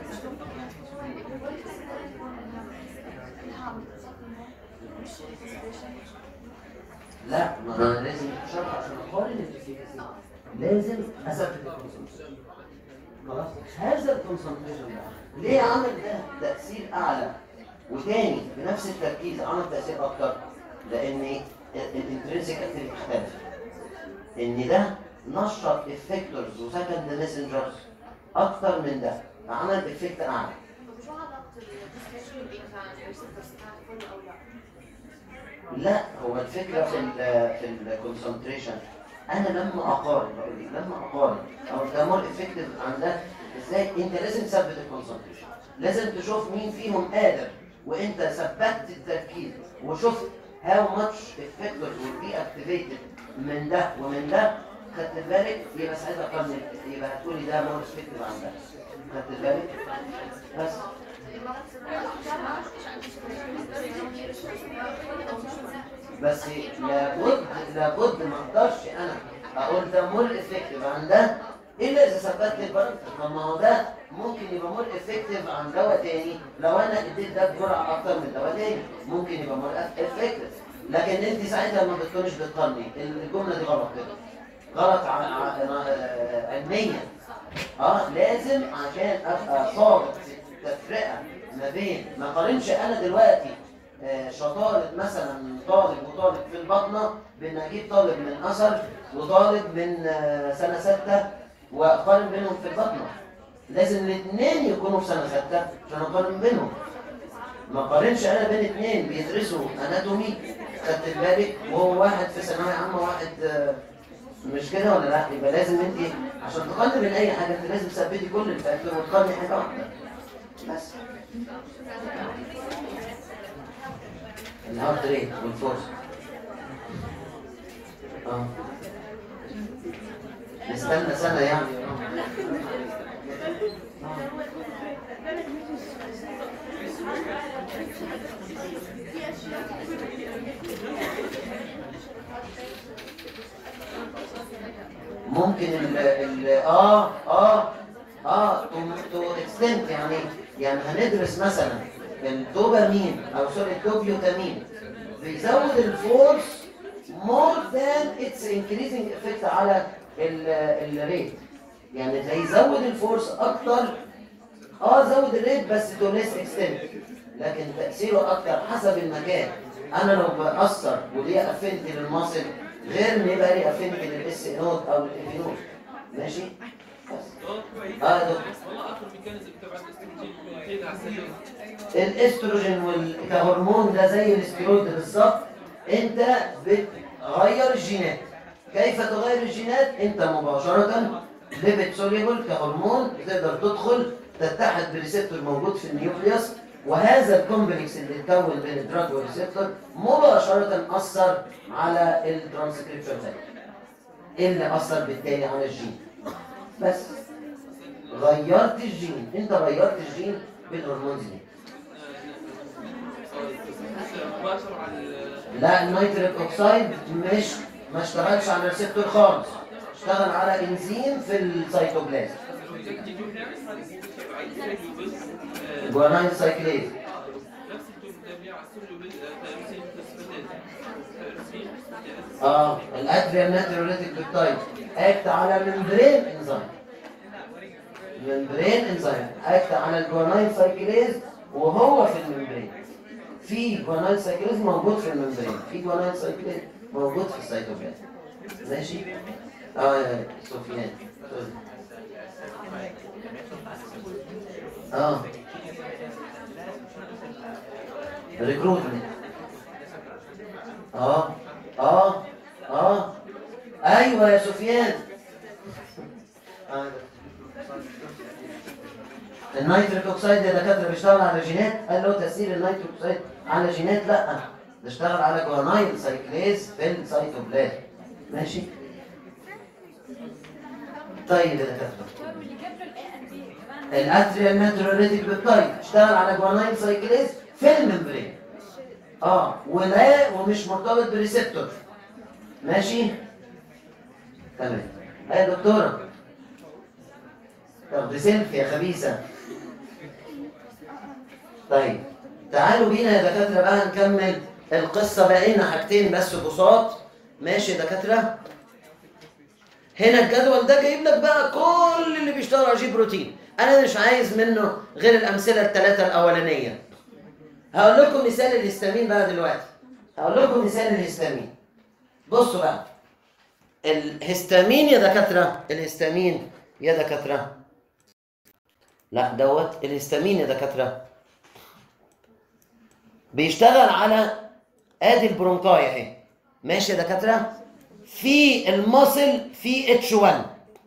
لا ما انا لازم شرح عشان اقارن الافيكاسي لازم اثبت الكونسنتريشن خلاص هذا الكونسنتريشن ده ليه عمل ده تاثير اعلى وتاني بنفس التركيز عمل تاثير اكتر لان الانترنسيك اكتيفيتي اختلف ان ده نشط افكتورز وسكند ميسنجرز اكتر من ده فعمل افكت اعلى شو علاقة الديسكريشن بإنسان الريسبتورز بتاعت كله أو لا؟ لا هو الفكره في ال في الكونسنتريشن انا لما اقارن بقول لك لما اقارن او ده مور افكتيف عن ده ازاي انت لازم تثبت الكونسنتريشن لازم تشوف مين فيهم قادر وانت ثبتت التركيز وشفت هاو ماتش افكتور will be activated من ده ومن ده خدت بالك يبقى ساعتها قارن يبقى هتقولي ده مور افكتيف عن ده خدت بالك بس بس لابد لابد ما اقدرش انا اقول ده مول افكتيف عن ده الا اذا ثبت لي البارامتر طب ما هو ده ممكن يبقى مول افكتيف عن دواء تاني لو انا اديت ده بجرعه اكتر من دواء تاني ممكن يبقى مول افكتيف لكن انت ساعتها ما بتكونش بتقارني الجمله دي غلط كده غلط ع- ع- ع- علميا اه لازم عشان ابقى صادق في التفرقه ما بين ما اقارنش انا دلوقتي آه، شطاره مثلا طالب وطالب في البطنه بان اجيب طالب من اثر وطالب من آه، سنه سته واقارن بينهم في البطنه لازم الاثنين يكونوا في سنه سته عشان اقارن بينهم ما اقارنش انا بين اثنين بيدرسوا اناتومي خدت بالك وهو واحد في ثانويه عامه واحد آه، مش كده ولا لا يبقى لازم انت عشان تقارني بين اي حاجه انت لازم تثبتي كل الفاكتور وتقارني حاجه واحده بس الهارت ريت والفورس اه نستنى سنه يعني ممكن ال ال اه اه اه تو تو اكستنت يعني يعني هندرس مثلا الدوبامين او سوري الدوبيوتامين بيزود الفورس مور ذان اتس انكريزنج افكت على ال- الريت يعني ده يزود الفورس اكتر اه زود الريت بس تو ليس اكستنت لكن تاثيره اكتر حسب المكان انا لو باثر وليه افنتي للمصل غير ما يبقى لي افنتي للاس نوت او الاف نوت ماشي بس اه يا دكتور والله اخر ميكانيزم تبع الاستروجين كده على السريع الاستروجين وال- كهرمون ده زي الاستيرويد بالظبط انت بتغير الجينات كيف تغير الجينات انت مباشره ليبت سوليبل كهرمون تقدر تدخل تتحد بريسبتور موجود في النيوكليوس وهذا الكومبلكس اللي اتكون بين الدراج والريسبتور مباشره اثر على الترانسكريبشن اللي اثر بالتالي على الجين بس غيرت الجين انت غيرت الجين بالهرمونز دي مباشر على ال- لا النيتريك اوكسايد مش ما اشتغلش على الريسبتور خالص اشتغل على انزيم في السيتوبلازم جواناين سايكليز نفس التوب على السلو تأثير فوسفاتيز اه الادريال ناتروليتيك بيبتايد اكت على ممبرين انزيم ممبرين انزيم اكت على الجواناين سايكليز وهو في الممبرين في جواناين سايكليز موجود في الممبرين في جواناين سايكليز موجود في السيتوبلازم ماشي اه يا سفيان سوري. اه ريكروتمنت اه اه اه ايوه يا سفيان آه. النيتريك اوكسيد يا دكاتره بيشتغل على جينات قال له تاثير النيتريك اوكسيد على جينات لا ده اشتغل على جوانايل سايكليز في السيتوبلازم ماشي طيب يا دكاتره الاتريال ناتروليتيك بيبتايد اشتغل على جوانايل سايكليز في الممبرين اه ولا ومش مرتبط بريسبتور ماشي تمام يا دكتوره طب دي سيلفي يا خبيثه طيب تعالوا بينا يا دكاتره بقى نكمل القصه بقى لنا حاجتين بس بساط ماشي يا دكاتره هنا الجدول ده جايب لك بقى كل اللي بيشتغل على جي بروتين انا مش عايز منه غير الامثله الثلاثه الاولانيه هقول لكم مثال الهستامين بقى دلوقتي هقول لكم مثال الهستامين بصوا بقى الهستامين يا دكاتره الهستامين يا دكاتره لا دوت الهستامين يا دكاتره بيشتغل على ادي البرونكاي اهي ماشي يا دكاتره في المصل في اتش 1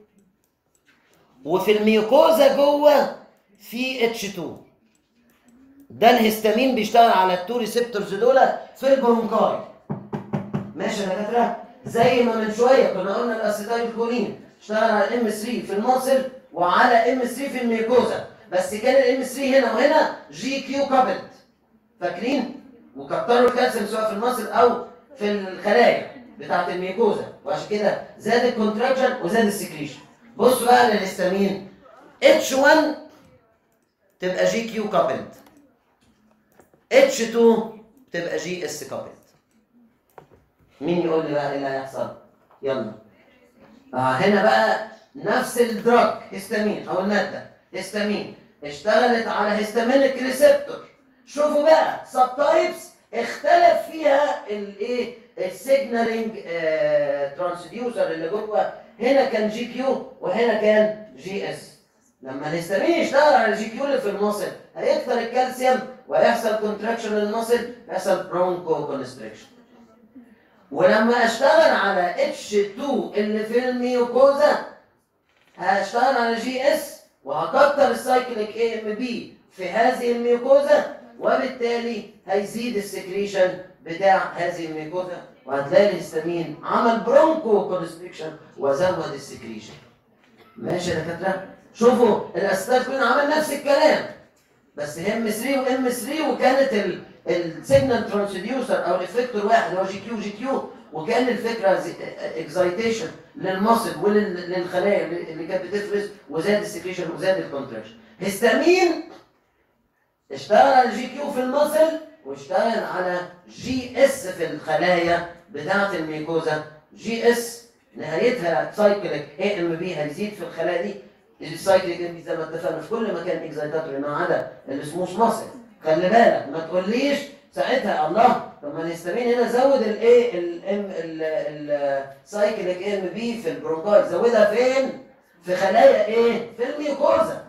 وفي الميوكوزا جوه في اتش 2 ده الهستامين بيشتغل على التو ريسبتورز دول في البرونكاي ماشي يا دكاتره زي ما من شويه كنا قلنا الاسيتايل كولين اشتغل على ام 3 في المصل وعلى ام 3 في الميوكوزا بس كان الام 3 هنا وهنا جي كيو كابلد فاكرين وكتروا الكالسيوم سواء في المصل او في الخلايا بتاعت الميكوزا وعشان كده زاد الكونتراكشن وزاد السكريشن بصوا بقى للهستامين اتش 1 تبقى جي كيو كابلد اتش 2 تبقى جي اس كابلد مين يقول لي بقى ايه اللي هيحصل يلا آه هنا بقى نفس الدراج هيستامين او الماده هيستامين اشتغلت على هيستامينيك ريسبتور شوفوا بقى سب تايبس اختلف فيها الايه السيجنالينج ترانسديوسر اللي جوه هنا كان جي كيو وهنا كان جي اس لما الهستامين يشتغل على الجي كيو اللي في المصل هيكتر الكالسيوم ويحصل كونتراكشن للمصل يحصل برونكو كونستريكشن ولما اشتغل على اتش 2 اللي في الميوكوزا هشتغل على جي اس وهكتر السايكليك اي ام بي في هذه الميوكوزا وبالتالي هيزيد السكريشن بتاع هذه الميوكوزا وهتلاقي الهستامين عمل برونكو كونستريكشن وزود السكريشن ماشي يا دكاتره شوفوا الاسيتات كلنا عمل نفس الكلام بس ام 3 وام 3 وكانت السيجنال ترانسديوسر او الافكتور واحد اللي هو جي كيو جي كيو وكان الفكره اكزايتيشن للمصل وللخلايا اللي كانت بتفرز وزاد السكريشن وزاد الكونتراكشن هستامين اشتغل على جي كيو في المصل واشتغل على جي اس في الخلايا بتاعه الميكوزا جي اس نهايتها سايكليك اي ام بي هيزيد في الخلايا دي السايكليك ام بي زي ما اتفقنا في كل مكان اكزايتاتوري ما عدا السموث ماسل خلي بالك ما تقوليش ساعتها الله طب ما الهستامين هنا زود الايه الام السايكليك ام بي في البرونكايت زودها فين؟ في خلايا ايه؟ في الميوكوزا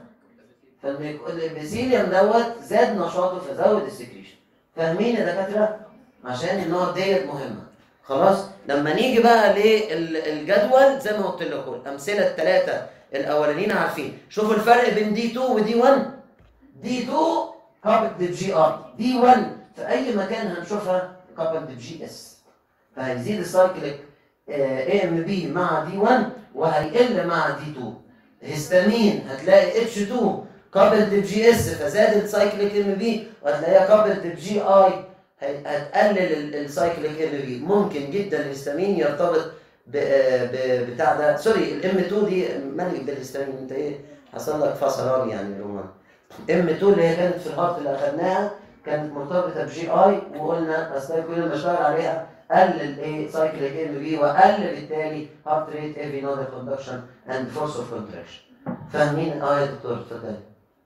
فالميثيليوم دوت زاد نشاطه فزود السكريشن فاهمين يا دكاتره؟ عشان النقط ديت مهمه خلاص لما نيجي بقى للجدول زي ما قلت لكم الامثله الثلاثه الاولانيين عارفين شوفوا الفرق بين دي 2 ودي 1 دي 2 كابت بجي ار دي 1 في اي مكان هنشوفها كابت بجي اس فهيزيد السايكليك اي ام بي مع دي 1 وهيقل مع دي 2 هستامين هتلاقي اتش 2 كابلد بجي اس فزاد السايكليك ام بي وهتلاقيها كابلد بجي اي هتقلل السايكليك ام بي ممكن جدا الهستامين يرتبط ب ب- بتاع ده سوري الام 2 دي مالك بالهستامين انت ايه حصل لك فصلان يعني رومان ام 2 اللي هي كانت في الهارت اللي اخدناها كانت مرتبطه بجي اي وقلنا اصل كل ما اشتغل عليها قلل ايه سايكليك ام بي وقلل بالتالي هارت ريت ايفي نودر كوندكشن اند فورس اوف كونتراكشن فاهمين اه يا دكتور اتفضل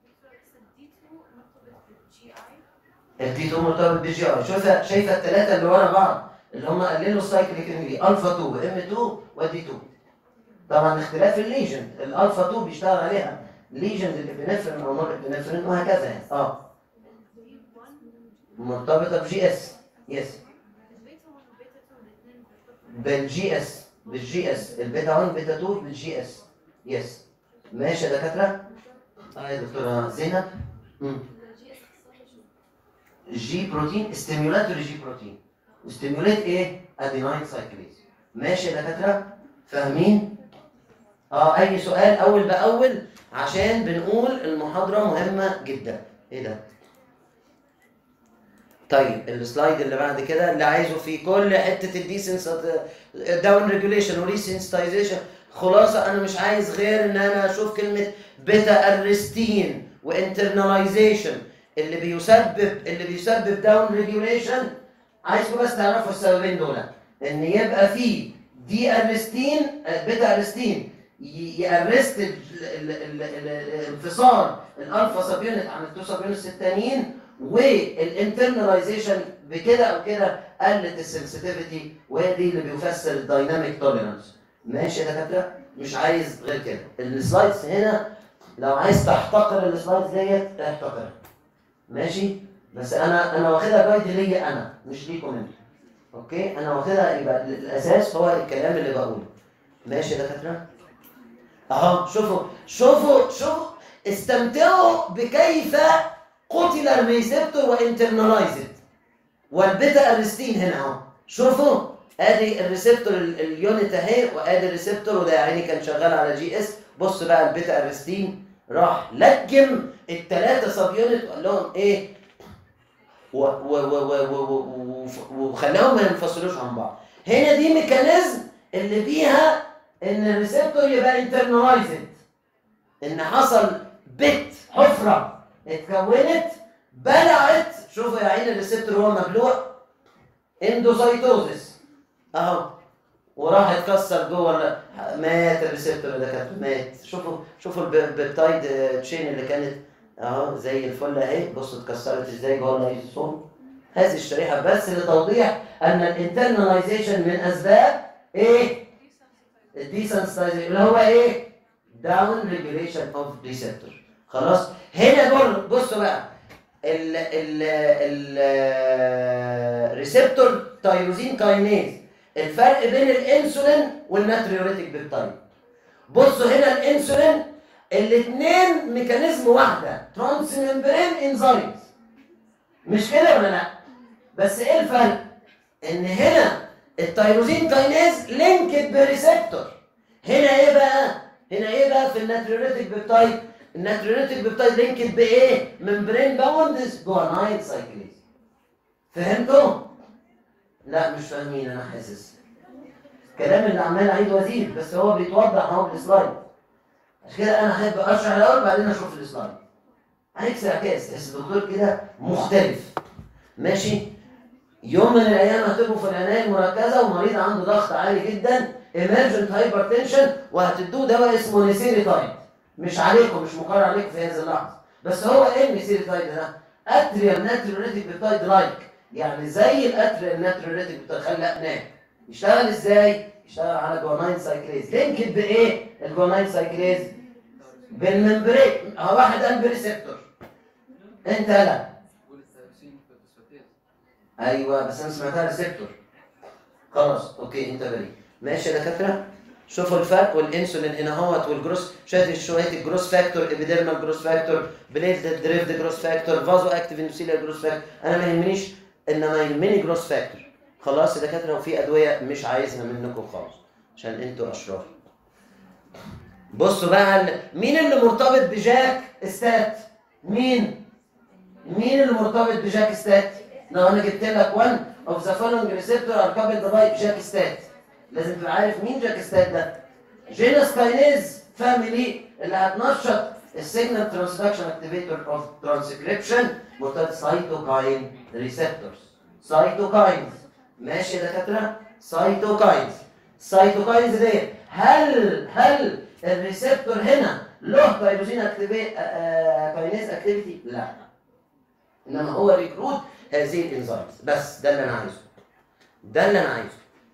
الدي 2 مرتبط بالجي اي شايفه شايفه الثلاثه اللي ورا بعض اللي هم قللوا السايكليك ام بي الفا 2 وام 2 ودي 2 طبعا اختلاف الليجند الالفا 2 بيشتغل عليها ليجند الابنفرين او نور الابنفرين وهكذا يعني اه مرتبطه بجي اس يس بالجي اس بالجي اس البيتا 1 بيتا 2 بالجي اس يس ماشي يا دكاتره اه يا دكتوره زينب مم. جي بروتين ستيمولاتوري جي بروتين وستيموليت ايه اديناين سايكليز ماشي يا دكاتره فاهمين اه اي سؤال اول باول عشان بنقول المحاضره مهمه جدا ايه ده طيب السلايد اللي بعد كده اللي عايزه في كل حته الديسنس داون ريجوليشن وريسنسيتايزيشن خلاصه انا مش عايز غير ان انا اشوف كلمه بيتا ارستين وانترناليزيشن اللي بيسبب اللي بيسبب داون ريجوليشن عايزكم بس تعرفوا السببين دول ان يبقى في دي ارستين بيتا ارستين ي- يارست ال- ال- ال- ال- الانفصال الالفا سب يونت عن التو سب يونتس التانيين والانترناليزيشن بكده او كده قلت السنسيتيفيتي وهي دي اللي بيفسر الدايناميك توليرانس ماشي يا دكاتره مش عايز غير كده السلايدز هنا لو عايز تحتقر السلايدز ديت احتقرها ماشي بس انا انا واخدها جايد ليا انا مش ليكم انتوا اوكي انا واخدها يبقى الاساس هو الكلام اللي بقوله ماشي يا دكاتره اهو شوفوا شوفوا شوفوا استمتعوا بكيف قتل الريسبتور وانترنالايزد والبيتا ارستين هنا اهو شوفوا ادي الريسبتور ال- اليونت اهي وادي الريسبتور وده يا عيني كان شغال على جي اس بص بقى البيتا ارستين راح لجم الثلاثه سب يونت وقال لهم ايه و- و- و- و- و- و- و- وخلاهم ما ينفصلوش عن بعض هنا دي ميكانيزم اللي فيها ان الريسبتور يبقى انترنالايزد ان حصل بت حفره اتكونت بلعت شوفوا يا عين الريسبتور وهو مبلوع اندوسايتوزس اهو وراح اتكسر جوه ال- مات الريسبتور ده كانت مات شوفوا شوفوا الب- البيبتايد تشين اللي كانت اهو زي الفل اهي بصوا اتكسرت ازاي جوه اللايزوسوم هذه الشريحه بس لتوضيح ان الانترناليزيشن من اسباب ايه؟ الديسنسيتايزيشن اللي هو ايه؟ داون ريجوليشن اوف ريسبتور خلاص هنا دول بصوا بقى ال ال ال ريسبتور تايروزين كاينيز الفرق بين الانسولين والناتريوريتيك بيبتايد بصوا هنا الانسولين الاثنين ميكانيزم واحده ترانس ممبرين انزيمز مش كده ولا لا بس ايه الفرق ان هنا التيروزين كاينيز لينكد بريسبتور هنا ايه بقى هنا ايه بقى في الناتريوريتيك بيبتايد الناتريوريتيك بيبتايد لينكد بايه ممبرين باوندز جوانايل سايكليز فهمتوا لا مش فاهمين انا حاسس الكلام اللي عمال اعيد وازيد بس هو بيتوضح اهو بالسلايد عشان كده انا احب اشرح الاول بعدين اشوف السلايد هيكسر عكاس بس الدكتور كده مختلف ماشي يوم من الايام هتبقوا في العنايه المركزه ومريض عنده ضغط عالي جدا emergent hypertension وهتدوه دواء اسمه نيسيريتايد مش عليكم مش مقرر عليكم في هذه اللحظه بس هو ايه النيسيريتايد ده؟ اتريال ناتريوريتيك بيبتايد لايك يعني زي الاتريال ناتريوريتيك بيبتايد خلقناه يشتغل ازاي؟ يشتغل على جواناين سايكليز لينكد بايه؟ الجواناين سايكليز بالممبرين اه واحد قلب ريسبتور انت لا والتأسيس في الفوسفاتيز ايوه بس انا سمعتها ريسبتور خلاص اوكي انت بريء ماشي يا دكاتره شوفوا الفرق والانسولين هنا اهوت والجروس شايف شويه الجروس فاكتور ابيديرمال جروس فاكتور بليد دريفد جروس فاكتور فازو اكتيف اندوثيليال جروس فاكتور انا ما يهمنيش انما يهمني جروس فاكتور خلاص يا دكاتره وفي ادويه مش عايزها منكم خالص عشان انتوا اشرار بصوا بقى ال- مين اللي مرتبط بجاك ستات مين مين اللي مرتبط بجاك ستات لو انا جبت لك one of the following receptor are coupled by جاك ستات لازم تبقى عارف مين جاك ستات ده جينس كاينيز فاميلي اللي هتنشط السيجنال ترانسدكشن اكتيفيتور اوف ترانسكريبشن مرتبط سايتوكاين ريسبتورز سايتوكاينز ماشي يا دكاتره سايتوكاينز سايتوكاينز دي هل هل الريسبتور هنا له تايروزين اكتيفي كاينيز اكتيفيتي لا انما هو ريكروت هذه الانزيمز بس ده اللي انا عايزه ده اللي انا عايزه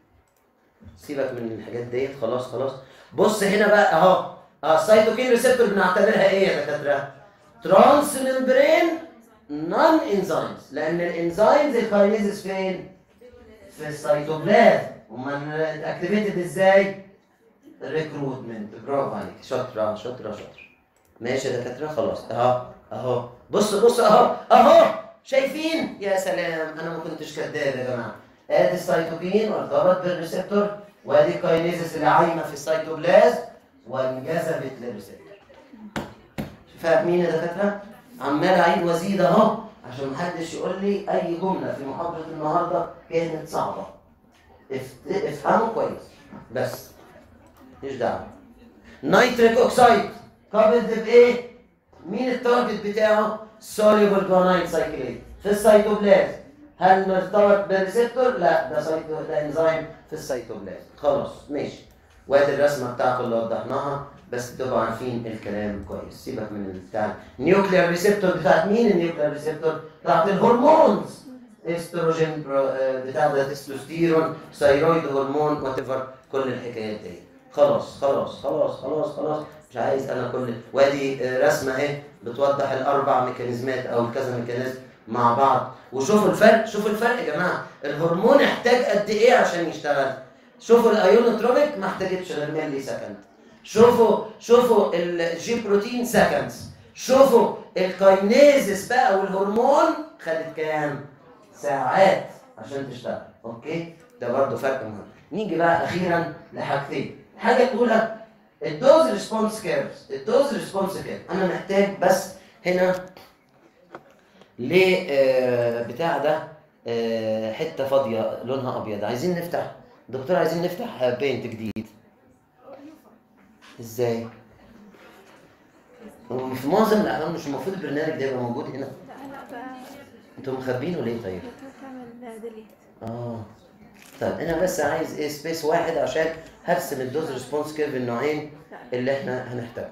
سيبك من الحاجات ديت خلاص خلاص بص هنا بقى اهو اه السيتوكين ريسبتور بنعتبرها ايه يا دكاتره ترانس ممبرين نون انزيمز لان الانزيمز الكاينيزز فين في السيتوبلازم امال اكتيفيتد ازاي ريكروتمنت برافو عليك شاطره شاطره شاطره ماشي يا دكاتره خلاص اهو اهو بص بص اهو اهو شايفين يا سلام انا ما كنتش كذاب يا جماعه ادي السيتوكين وارتبط بالريسبتور وادي الكاينيزس اللي عايمه في السيتوبلازم وانجذبت للريسبتور فاهمين يا دكاتره عمال اعيد وازيد اهو عشان محدش يقول لي اي جمله في محاضره النهارده كانت صعبه افت- افهموا كويس بس مش دعوه نيتريك اوكسايد قابلت بايه؟ مين التارجت بتاعه؟ soluble guanine cyclase في السيتوبلازم هل مرتبط بالريسبتور؟ لا ده سيتو ده انزيم في السيتوبلازم خلاص ماشي وادي الرسمه بتاعته اللي وضحناها بس تبقوا عارفين الكلام كويس سيبك من البتاع النيوكلير ريسبتور بتاعت مين النيوكلير ريسبتور؟ بتاعت الهرمونز استروجين برو- آه، بتاع ده تستوستيرون ثايرويد هرمون وات كل الحكايات دي خلاص خلاص خلاص خلاص خلاص مش عايز انا كل وادي آه، رسمه اهي بتوضح الاربع ميكانيزمات او كذا ميكانيزم مع بعض وشوفوا الفرق شوفوا الفرق يا جماعه الهرمون احتاج قد ايه عشان يشتغل شوفوا الايونوتروبيك ما احتاجتش غير ملي سكند شوفوا شوفوا الجي بروتين سكندز شوفوا الكاينيزس بقى والهرمون خدت كام ساعات عشان تشتغل اوكي ده برضه فرق مهم نيجي بقى اخيرا لحاجتين الحاجه الاولى الدوز ريسبونس كيرفز الدوز ريسبونس كيرف انا محتاج بس هنا ل آه، بتاع ده آه، حته فاضيه لونها ابيض عايزين نفتح دكتور عايزين نفتح بينت جديد ازاي هو في معظم الاحيان مش المفروض البرنامج ده يبقى موجود هنا لا هلا بقى انتوا مخبينه ليه طيب تعمل ديليت اه طيب انا بس عايز ايه سبيس واحد عشان هرسم الدوز ريسبونس كيرف النوعين اللي احنا هنحتاجهم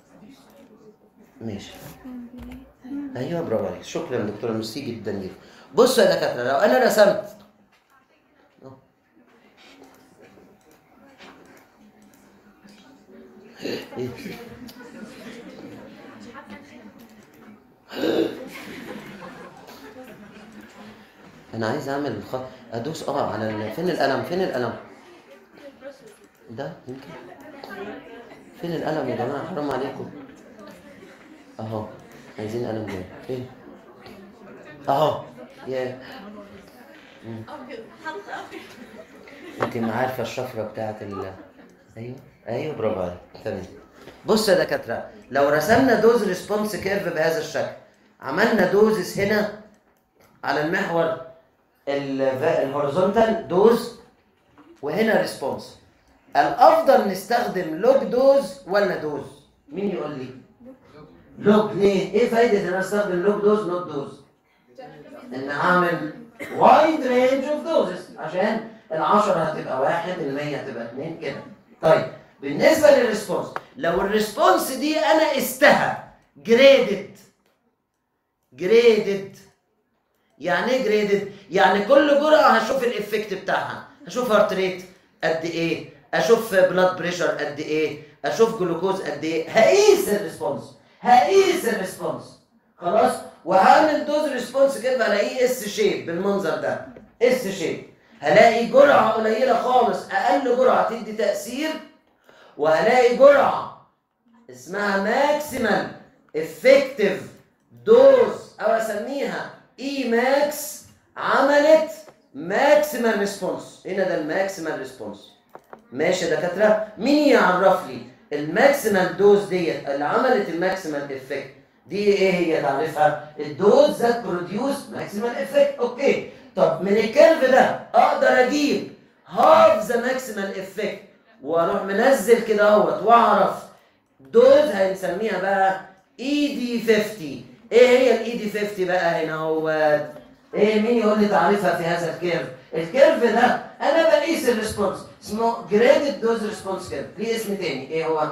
ماشي ايوه برافو عليك شكرا دكتوره ميرسي جدا جدا بصوا يا دكاتره لو انا رسمت أهو. إيه؟ انا عايز اعمل الخط ادوس اه على ال... فين القلم فين القلم ده يمكن فين القلم يا جماعه حرام عليكم اهو عايزين قلم جاي فين اهو يا مم. انت ما عارفه الشفره بتاعت ال ايوه ايوه برافو عليك تمام بص يا دكاتره لو رسمنا دوز ريسبونس كيرف بهذا الشكل عملنا دوزز هنا على المحور الهوريزونتال دوز وهنا ريسبونس الافضل نستخدم لوج دوز ولا دوز مين يقول لي لوج ليه ايه فايده ان انا استخدم لوج دوز نوت دوز ان اعمل وايد رينج اوف دوزز عشان ال10 هتبقى واحد ال100 هتبقى اتنين كده طيب بالنسبه للريسبونس لو الريسبونس دي انا قستها جريدد جريدد يعني ايه جريدد؟ يعني كل جرعه هشوف الافكت بتاعها، هشوف هارت ريت قد ايه، اشوف بلاد بريشر قد ايه، اشوف جلوكوز قد ايه، هقيس الريسبونس، هقيس الريسبونس خلاص؟ وهعمل دوز ريسبونس كده هلاقيه اس شيب بالمنظر ده، اس شيب. هلاقي جرعه قليله خالص، اقل جرعه تدي تاثير وهلاقي جرعه اسمها ماكسيمال افكتيف دوز او اسميها اي ماكس عملت ماكسيمال ريسبونس هنا ده الماكسيمال ريسبونس ماشي يا دكاتره مين يعرف لي الماكسيمال دوز ديت اللي عملت الماكسيمال افكت دي ايه هي تعرفها الدوز ذات بروديوس ماكسيمال افكت اوكي طب من الكيرف ده اقدر اجيب هاف ذا ماكسيمال افكت واروح منزل كده اهوت واعرف دوز هنسميها بقى اي دي 50 ايه هي الاي دي 50 بقى هنا هو ايه مين يقول لي تعريفها في هذا الكيرف الكيرف ده انا بقيس الريسبونس اسمه جريدد دوز ريسبونس كيرف ليه اسم تاني ايه هو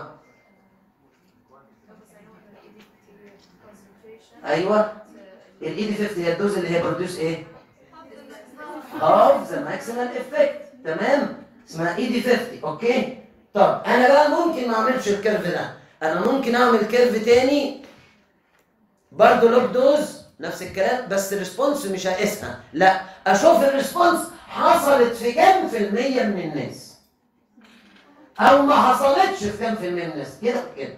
ايوه الاي دي 50 هي الدوز اللي هي بروديوس ايه هاف ذا ماكسيمال افكت تمام اسمها اي دي 50 اوكي طب انا بقى ممكن ما اعملش الكيرف ده انا ممكن اعمل كيرف تاني برضه لوب دوز نفس الكلام بس الريسبونس مش هقيسها لا اشوف الريسبونس حصلت في كام في المية من الناس او ما حصلتش في كام في المية من الناس كده كده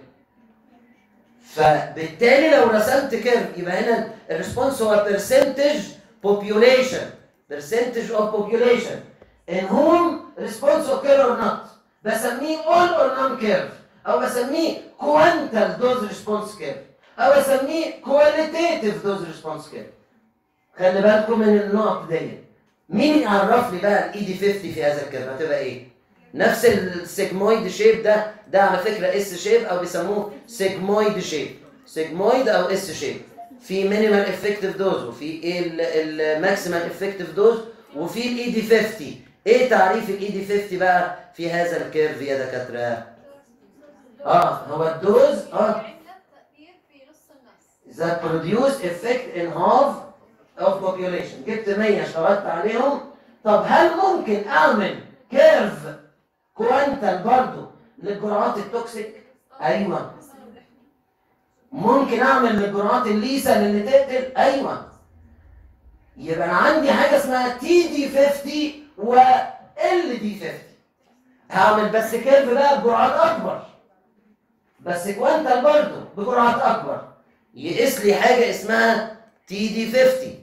فبالتالي لو رسمت كيرف يبقى هنا الريسبونس هو percentage population percentage of population in whom response occur or not بسميه all or none curve او بسميه quantal dose response curve او اسميه qualitative dose response curve خلي بالكم من النقط دي مين يعرف لي بقى الاي دي 50 في هذا الكيرف هتبقى ايه نفس السيجمويد شيب ده ده على فكره اس شيب او بيسموه سيجمويد شيب سيجمويد او اس شيب في مينيمال افكتيف دوز وفي ايه الماكسيمال افكتيف دوز وفي الاي دي 50 ايه تعريف الاي دي 50 بقى في هذا الكيرف يا دكاتره اه هو الدوز اه عندك تأثير في نص الناس that produce effect in half of population جبت 100 اشتغلت عليهم طب هل ممكن اعمل كيرف كوانتال برضو للجرعات التوكسيك ايوه ممكن اعمل للجرعات الليسه اللي تقتل ايوه يبقى انا عندي حاجه اسمها تي دي 50 و ال دي 50 هعمل بس كيرف بقى بجرعات اكبر بس كوانتال برضو بجرعات اكبر يقيس لي حاجه اسمها تي دي 50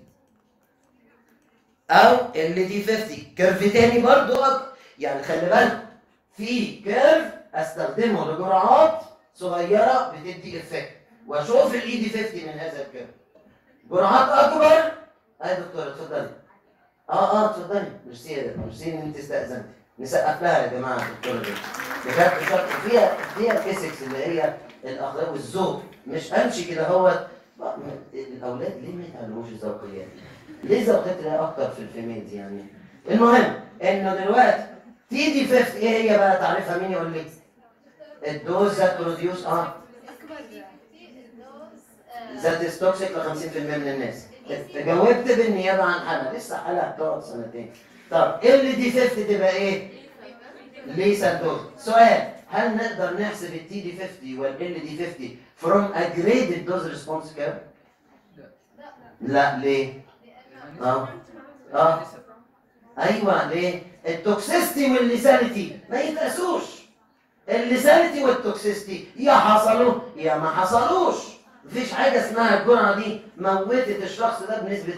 او ال دي 50 كيرف تاني برضو أكبر يعني خلي بالك في كيرف استخدمه لجرعات صغيره بتدي افكت واشوف الاي دي 50 من هذا الكيرف جرعات اكبر اي دكتور اتفضلي اه اه اتفضلي ميرسي يا دكتور ميرسي ان انت استاذنتي نسقف لها يا جماعه الدكتوره دي بجد شاطره فيها فيها الفيزيكس اللي هي الاخلاق والذوق مش امشي كده هو الاولاد ليه ما يتعلموش الذوقيات؟ ليه ذوقيات تلاقي اكتر في الفيميلز يعني؟ المهم انه دلوقتي تي دي 50 ايه هي بقى تعرفها مين يقول لي؟ الدوز ذات بروديوس اه ذات از توكسيك ل 50% من الناس جاوبت بالنيابه عن حاله لسه حاله هتقعد سنتين طب ال دي 50 تبقى ايه؟ ليس دوز سؤال هل نقدر نحسب التي دي 50 والال دي 50 from a graded dose response curve؟ لا ليه؟ اه اه ايوه ليه؟ التوكسيستي والليساليتي ما يتقاسوش الليساليتي والتوكسيستي يا حصلوا يا ما حصلوش مفيش حاجه اسمها الجرعه دي موتت الشخص ده بنسبه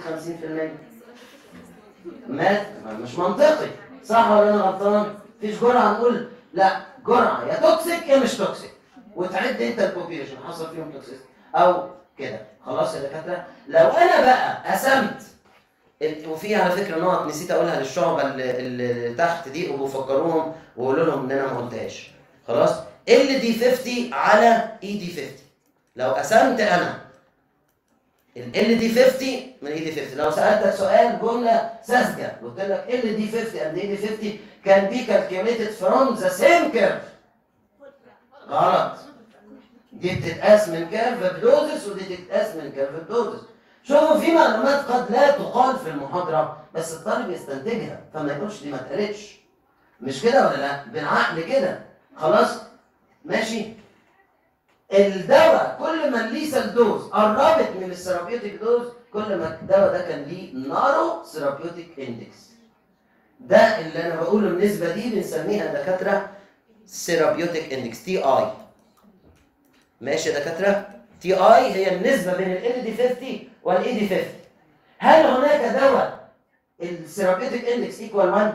50% مات مش منطقي صح ولا انا غلطان؟ مفيش جرعه نقول لا جرعه يا توكسيك يا مش توكسيك وتعد انت البوبيليشن حصل فيهم توكسيستي او كده خلاص يا دكاتره لو انا بقى قسمت ال- وفي على فكره نقط نسيت اقولها للشعبه اللي, اللي تحت دي وبفكروهم وقولوا لهم ان انا ما قلتهاش خلاص ال دي 50 على اي دي 50 لو قسمت انا ال دي 50 من اي دي 50 لو سالتك سؤال جمله ساذجه قلت لك ال دي 50 and اي دي 50 can be calculated from the same curve غلط دي بتتقاس من كيرف بدوزس ودي بتتقاس من كيرف بدوزس شوفوا في معلومات قد لا تقال في المحاضرة بس الطالب يستنتجها فما يقولش دي ما اتقالتش مش كده ولا لا؟ بالعقل كده خلاص؟ ماشي؟ الدواء كل ما الليسال دوز قربت من الثيرابيوتيك دوز كل ما الدواء ده كان ليه نارو ثيرابيوتيك اندكس ده اللي انا بقوله النسبه دي بنسميها دكاتره ثيرابيوتيك اندكس تي اي ماشي يا دكاتره تي اي هي النسبه بين ال دي 50 والاي دي 50 هل هناك دواء الثيرابيوتيك اندكس ايكوال 1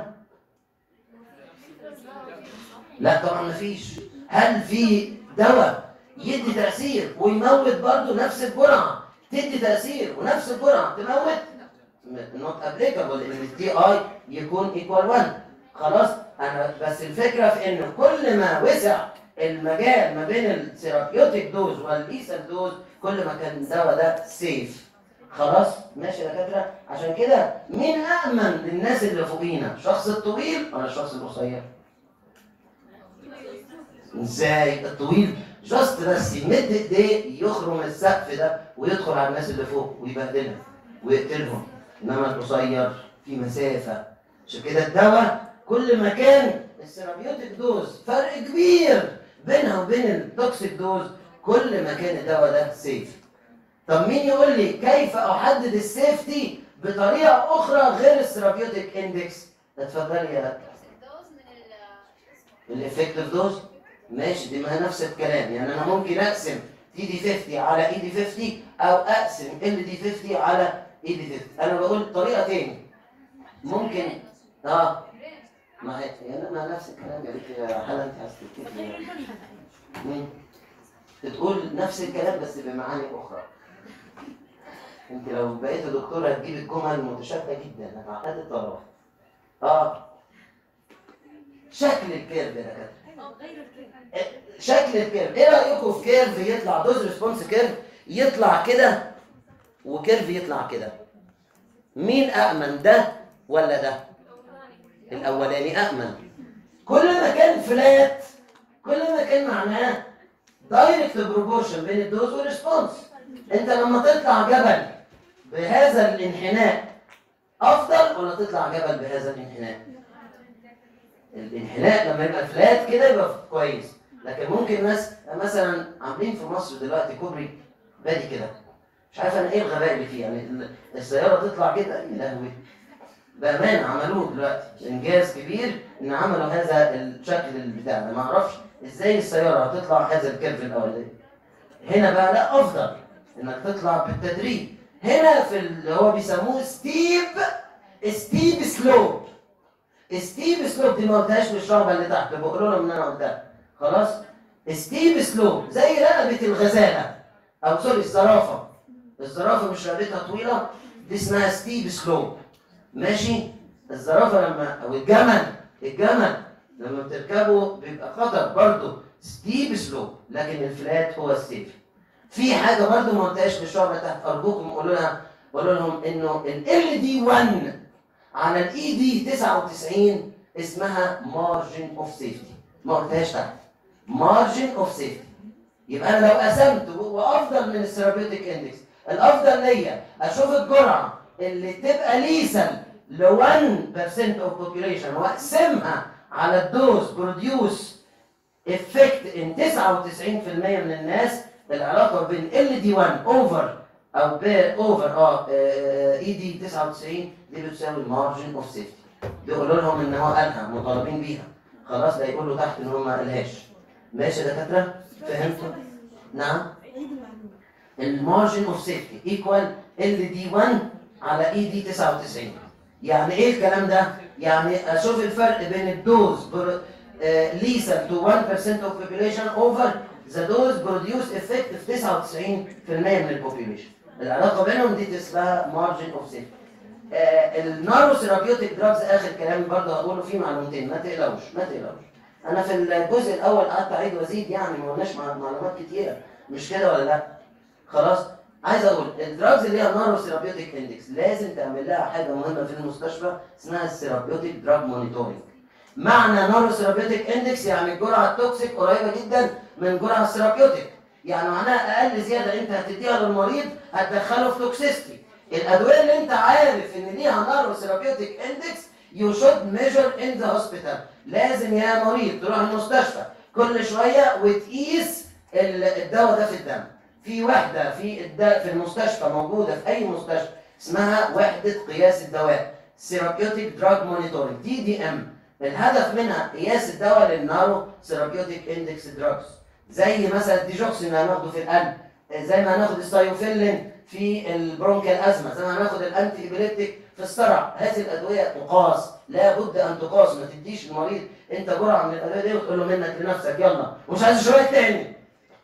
لا طبعا مفيش هل في دواء يدي تاثير ويموت برضه نفس الجرعه تدي تاثير ونفس الجرعه تموت نوت ابليكابل ان التي اي يكون ايكوال 1 خلاص انا بس الفكره في انه كل ما وسع المجال ما بين الثيرابيوتيك دوز والليسال دوز كل ما كان الدواء ده سيف خلاص ماشي يا دكاتره عشان كده مين امن للناس اللي فوقينا الشخص الطويل ولا الشخص القصير ازاي الطويل جاست بس يمد ايديه يخرم السقف ده ويدخل على الناس اللي فوق ويبهدلهم ويقتلهم انما القصير في مسافه عشان كده الدواء كل ما كان السيرابيوتيك دوز فرق كبير بينها وبين التوكسيك دوز كل ما كان الدواء ده سيف طب مين يقول لي كيف احدد السيفتي بطريقه اخرى غير السيرابيوتيك اندكس اتفضلي يا الدوز من ال الافكتيف دوز ماشي دي ما هي نفس الكلام يعني انا ممكن اقسم تي دي 50 على اي دي 50 او اقسم ال دي 50 على اي دي 50 انا بقول طريقه تاني ممكن اه ما هي يعني ما نفس الكلام يا ريت يا حلا انت عايز تتكلمي مم. بتقول نفس الكلام بس بمعاني اخرى انت لو بقيت دكتوره هتجيب الجمل متشابهه جدا هتعقد الطرف اه شكل الكيرف يا دكاتره شكل الكيرف ايه رايكم في كيرف يطلع دوز ريسبونس كيرف يطلع كده وكيرف يطلع كده مين امن ده ولا ده الاولاني امن كل ما كان فلات كل ما كان معناه دايركت بروبورشن بين الدوز والريسبونس انت لما تطلع جبل بهذا الانحناء افضل ولا تطلع جبل بهذا الانحناء الانحناء لما يبقى فلات كده يبقى كويس لكن ممكن ناس مثلا عاملين في مصر دلوقتي كوبري بادي كده مش عارف انا ايه الغباء اللي فيه يعني ال- السياره تطلع كده يا لهوي بامانه عملوه دلوقتي انجاز كبير ان عملوا هذا الشكل البتاع ده ما اعرفش ازاي السياره هتطلع هذا الكيرف الاولاني هنا بقى لا افضل انك تطلع بالتدريج هنا في اللي هو بيسموه ستيب ستيب سلوب ستيب سلوب دي ما قلتهاش للشعب اللي تحت بقول لهم ان انا قلتها خلاص ستيب سلوب زي رقبه الغزاله او سوري الزرافه الزرافه مش رقبتها طويله دي اسمها ستيب سلوب ماشي الزرافه لما او الجمل الجمل لما بتركبه بيبقى خطر برضه ستيب سلوب لكن الفلات هو السيف في حاجه برضه ما قلتهاش في الشعبه تحت ارجوكم قولوا لها قولوا لهم انه ال دي 1 على الاي دي 99 اسمها مارجن اوف سيفتي ما قلتهاش تحت مارجن اوف سيفتي يبقى انا لو قسمت وافضل من الثيرابيوتيك اندكس الافضل ليا اشوف الجرعه اللي تبقى ليسل ل 1% اوف population واقسمها على الدوز بروديوس افكت ان 99% من الناس العلاقه بين ال دي 1 اوفر او اوفر اه اي دي 99 دي بتساوي المارجن اوف سيفتي يقولوا لهم ان هو قالها مطالبين بيها خلاص ده يقول له تحت ان هو ما قالهاش ماشي يا دكاتره فهمتوا نعم المارجن اوف سيفتي ايكوال ال دي 1 على اي دي 99 يعني ايه الكلام ده يعني اشوف الفرق بين الدوز ليسال تو 1% اوف population اوفر ذا دوز بروديوس افكت في 99% من البوبيوليشن العلاقه بينهم دي اسمها مارجن اوف سيفتي النارو ثيرابيوتيك دراجز اخر كلامي برضه هقوله فيه معلومتين ما تقلقوش ما تقلقوش انا في الجزء الاول قعدت اعيد وازيد يعني ما قلناش مع- معلومات كتيره مش كده ولا لا خلاص عايز اقول الدراجز اللي هي النارو ثيرابيوتيك اندكس لازم تعمل لها حاجه مهمه في المستشفى اسمها الثيرابيوتيك دراج مونيتورنج معنى نارو ثيرابيوتيك اندكس يعني الجرعه التوكسيك قريبه جدا من الجرعه الثيرابيوتيك يعني معناها اقل زياده انت هتديها للمريض هتدخله في توكسيستي الادويه اللي انت عارف ان ليها نارو ثيرابيوتيك اندكس يو شود ميجر ان ذا هوسبيتال لازم يا مريض تروح المستشفى كل شويه وتقيس ال- الدواء ده في الدم في وحده في الد... في المستشفى موجوده في اي مستشفى اسمها وحده قياس الدواء ثيرابيوتيك دراج مونيتورنج تي دي ام الهدف منها قياس الدواء للنارو ثيرابيوتيك اندكس دراجز زي مثلا الديجوكسين اللي هناخده في القلب زي ما هناخد السايوفيلين في البرونكيال ازمه زي ما هناخد الانتي ايبيليبتيك في الصرع هذه الادويه تقاس لابد ان تقاس ما تديش المريض انت جرعه من الادويه دي وتقول له منك لنفسك يلا مش عايز شويه تاني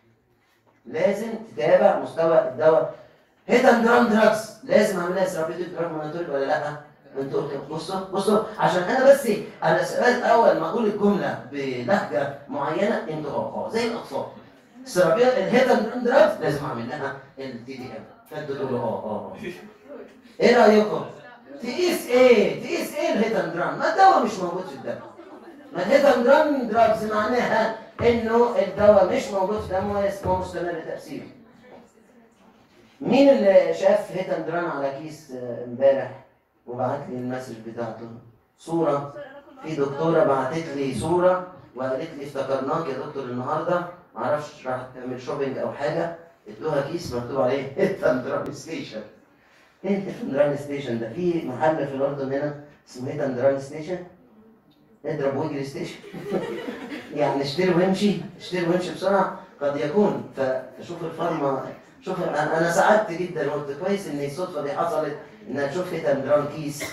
لازم تتابع مستوى الدواء هيت اند ران دراجز لازم اعمل لها ثيرابيوتيك دراج مونيتورنج ولا لا؟ انتوا قلتوا بصوا بصوا عشان انا بس انا سؤال اول ما اقول الجمله بلهجه معينه انتوا اه اه زي الاطفال الثيرابيوت الهيت اند ران دراجز لازم اعمل لها التي دي ام فانتوا تقولوا اه اه اه ايه رايكم؟ تقيس ايه؟ تقيس ايه الهيت اند ران؟ ما الدواء مش موجود في الدم ما الهيت اند ران دراجز معناها انه الدواء مش موجود في دمه واسمه مستمر تاثيره مين اللي شاف هيت اند ران على كيس آه، امبارح وبعت لي المسج بتاعته صوره في دكتوره بعتت لي صوره وقالت لي افتكرناك يا دكتور النهارده معرفش راح تعمل شوبينج او حاجه ادوها كيس مكتوب عليه هيت اند ران ستيشن ايه هيت اند ران ستيشن ده في محل في الاردن هنا اسمه هيت اند ران ستيشن اضرب واجري ستيشن يعني اشتري وامشي اشتري وامشي بسرعه قد يكون ف- فشوف الفارما شوف انا أنا سعدت جدا قلت كويس ان الصدفه دي حصلت ان اشوف هيت اند ران كيس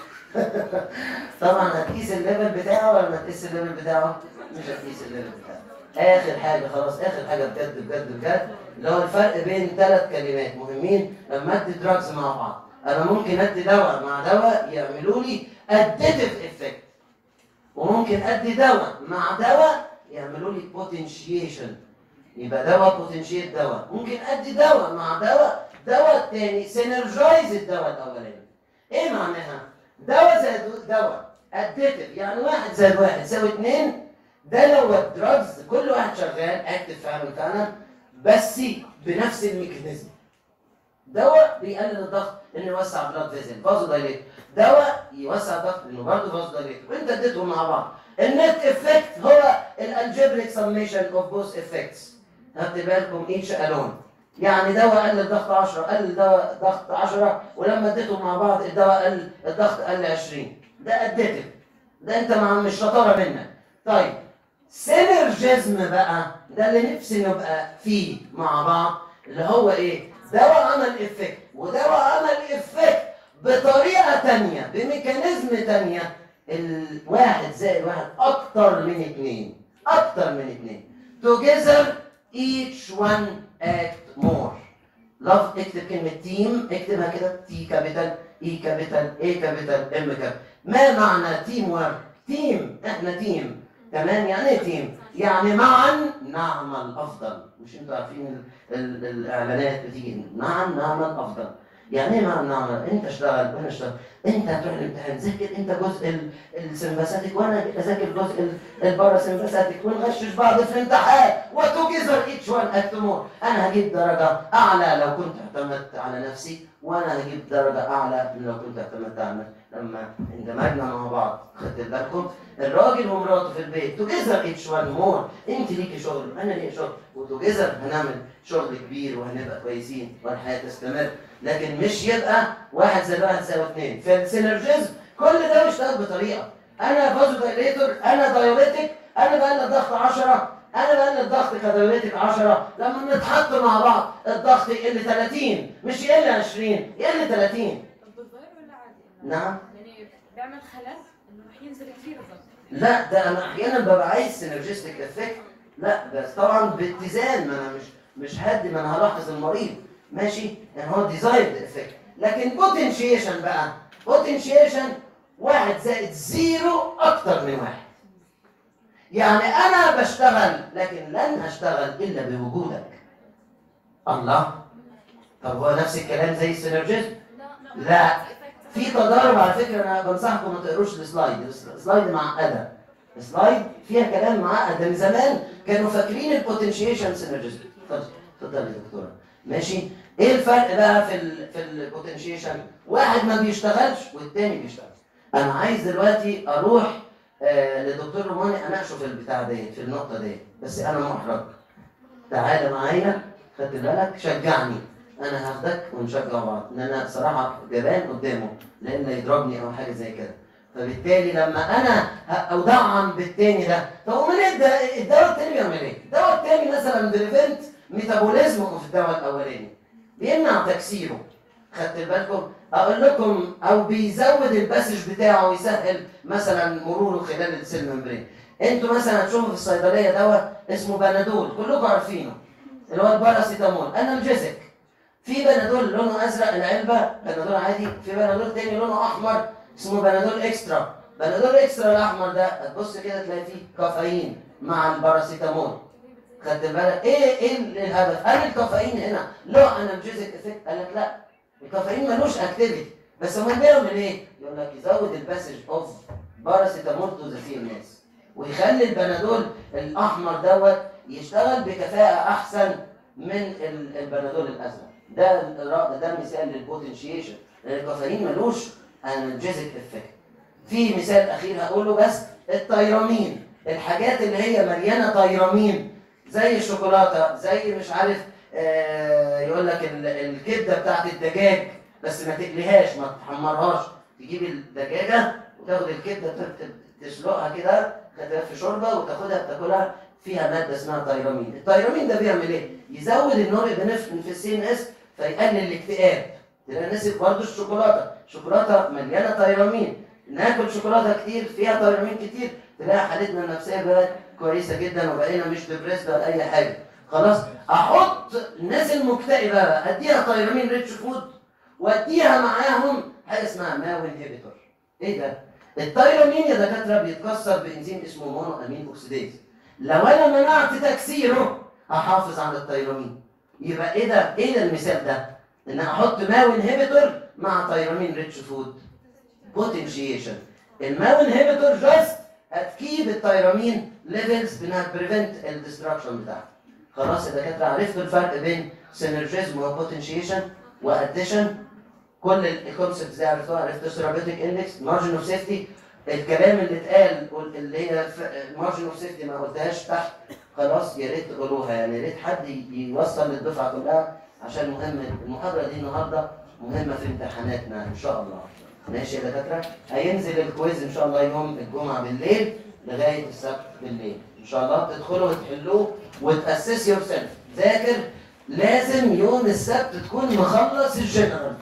طبعا هتقيس الليفل بتاعه ولا ما هتقيس الليفل بتاعه؟ مش هتقيس الليفل بتاعه. اخر حاجه خلاص اخر حاجه بجد بجد بجد اللي هو الفرق بين ثلاث كلمات مهمين لما ادي دراجز مع بعض. انا ممكن ادي دواء مع دواء يعملوا لي اديتيف افكت. وممكن ادي دواء مع دواء يعملوا لي بوتنشيشن. يبقى دواء بوتنشيت دواء. ممكن ادي دواء مع دواء دواء تاني سينرجايز الدواء الاولاني. ايه معناها؟ دواء زائد دواء اديتيف يعني واحد زائد واحد يساوي اتنين ده لو الدراجز كل واحد شغال اكتف فعلا فعلا بس بنفس الميكانيزم دواء بيقلل الضغط انه يوسع بلاد فيزل فازو دايليت دواء يوسع الضغط انه برضه فازو دايليت وانت اديتهم مع بعض النت افكت هو الالجبريك سميشن اوف بوث افكتس خدت بالكم ايتش الون يعني دواء قل الضغط 10 قل دواء ضغط 10 ولما اديتهم مع بعض الدواء قل الضغط قل 20 ده اديتف ده انت مع مش شطاره منك طيب سينرجيزم بقى ده اللي نفسي نبقى فيه مع بعض اللي هو ايه دواء عمل افكت ودواء عمل افكت بطريقه تانية بميكانيزم تانية الواحد زائد واحد اكتر من اتنين اكتر من اتنين together each one act more love اكتب كلمة تيم اكتبها كده تي كابيتال اي كابيتال اي كابيتال ام كابيتال ما معنى تيم ورك تيم احنا تيم تمام يعني ايه تيم يعني معا نعمل افضل مش انتوا عارفين ال- ال- الاعلانات بتيجي معا نعمل افضل يعني ايه معا نعمل انت اشتغل وانا اشتغل انت هتروح الامتحان ذاكر انت جزء ال- السمباثيك وانا اذاكر جزء ال- الباراسمباثيك ونغشش بعض في الامتحان وتوجذر ايتش وان اكت مور انا هجيب درجه اعلى لو كنت اعتمدت على نفسي وانا هجيب درجه اعلى من لو كنت اعتمدت على نفسي لما اندمجنا مع بعض خدت بالكم الراجل ومراته في البيت توجذر ايتش وان مور انت ليكي شغل انا ليا شغل وتوجذر هنعمل شغل كبير وهنبقى كويسين والحياه تستمر لكن مش يبقى واحد زائد واحد يساوي اثنين في السينرجيزم كل ده بيشتغل بطريقه انا فازو دايليتور انا دايوريتك انا بقلل الضغط 10 انا بقلل الضغط كدايوريتك 10 لما نتحط مع بعض الضغط يقل 30 مش يقل 20 يقل 30 طب بتغير ولا عادي؟ إنه- نعم يعني بيعمل خلل انه رح ينزل كثير الضغط لا ده انا احيانا ببقى عايز سينرجيستيك افكت لا بس طبعا باتزان ما انا مش مش هدي ما انا هلاحظ المريض ماشي يعني هو ديزايرد افكت لكن بوتنشيشن بقى بوتنشيشن واحد زائد زيرو اكتر من واحد يعني انا بشتغل لكن لن اشتغل الا بوجودك الله طب هو نفس الكلام زي السينرجيزم لا في تضارب على فكره انا بنصحكم ما تقروش السلايد السلايد معقده السلايد فيها كلام معقد ده من زمان كانوا فاكرين البوتنشيشن سينرجيزم اتفضل اتفضل يا دكتوره ماشي ايه الفرق بقى في ال في البوتنشيشن واحد ما بيشتغلش والتاني بيشتغل انا عايز دلوقتي اروح آه لدكتور روماني اناقشه في البتاع ديت في النقطه ديت بس انا محرج تعالى معايا خدت بالك شجعني انا هاخدك ونشجع بعض ان انا صراحه جبان قدامه لان يضربني او حاجه زي كده فبالتالي لما انا ه- ادعم بالتاني ده طب امال ايه الد- الدواء التاني بيعمل ايه؟ الدواء التاني مثلا بريفنت ميتابوليزمه في الدواء الاولاني بيمنع تكسيره خدت بالكم اقول لكم او بيزود الباسج بتاعه ويسهل مثلا مروره خلال السيل ممبرين انتوا مثلا هتشوفوا في الصيدليه دواء اسمه بنادول كلكم عارفينه اللي هو الباراسيتامول انالجيزك في بنادول لونه ازرق العلبه بنادول عادي في بنادول تاني لونه احمر اسمه بنادول اكسترا بنادول اكسترا الاحمر ده هتبص كده تلاقي فيه كافيين مع الباراسيتامول خدت بالك ايه ايه الهدف؟ هل الكافيين هنا له انالجيزك افكت؟ قال لك لا الكافيين ملوش اكتيفيتي بس امال بيعمل ايه؟ يقول لك يزود الباسج اوف باراسيتامول تو ذا سي اس ويخلي البنادول الاحمر دوت يشتغل بكفاءه احسن من ال- البنادول الازرق ده الر- ده مثال للبوتنشيشن لان الكافيين ملوش انالجيزك افكت في مثال اخير هقوله بس التيرامين الحاجات اللي هي مليانه تيرامين زي الشوكولاته زي مش عارف آه يقول لك ال- الكبده بتاعت الدجاج بس ما تقليهاش ما تحمرهاش تجيب الدجاجه وتاخد الكبده ت- ت- تسلقها كده تاخدها في شوربه وتاخدها تاكلها فيها ماده اسمها تيرامين التيرامين ده بيعمل ايه يزود النورابينفرين في السي ان اس فيقلل الاكتئاب تلاقي الناس برضه الشوكولاته الشوكولاته مليانه تيرامين ناكل شوكولاته كتير فيها تيرامين كتير تلاقي حالتنا النفسيه بقت كويسه جدا وبقينا مش ديبريسد ولا اي حاجه خلاص احط الناس المكتئبه بقى اديها تيرامين ريتش فود واديها معاهم حاجه اسمها ماو انهبيتور ايه ده التيرامين يا دكاتره بيتكسر بانزيم اسمه مونو امين اوكسيديز لو انا منعت تكسيره هحافظ على التيرامين يبقى ايه ده ايه ده المثال ده ان احط ماو انهبيتور مع تيرامين ريتش فود بوتنشيشن الماو انهبيتور جاست هتكيب التيرامين ليفلز بانها بريفنت الدستراكشن بتاعها خلاص يا دكاتره عرفتوا الفرق بين سينرجيزم وبوتنشيشن واديشن كل الكونسبتس دي عرفتوها عرفتوا ثيرابيوتيك اندكس مارجن اوف سيفتي الكلام اللي اتقال وال- اللي هي مارجن اوف سيفتي ما قلتهاش تحت خلاص يا ريت تقولوها يعني يا ريت حد ي- يوصل للدفعه كلها عشان مهم المحاضره دي النهارده مهمه في امتحاناتنا ان شاء الله ماشي يا دكاتره هينزل الكويز ان شاء الله يوم الجمعه بالليل لغايه السبت بالليل ان شاء الله تدخلوا وتحلوه وتاسس يور سيلف ذاكر لازم يوم السبت تكون مخلص الجنرال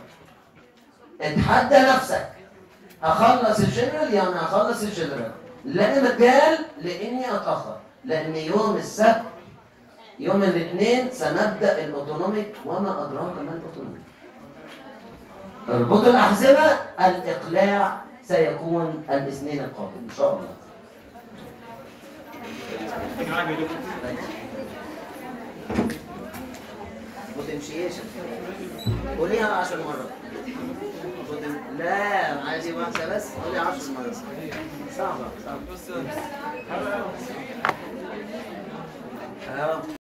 اتحدى نفسك هخلص الجنرال يعني هخلص الجنرال لا مجال لاني اتاخر لان يوم السبت يوم الاثنين سنبدا الاوتونوميك وما ادراك ما الاوتونوميك اربطوا الاحزمه الاقلاع سيكون الاثنين القادم ان شاء الله ما تمشيش قوليها عشر مرات وتم- لا عايزة واحدة بس قولي عشر مرات صعبة صعبة بس اهو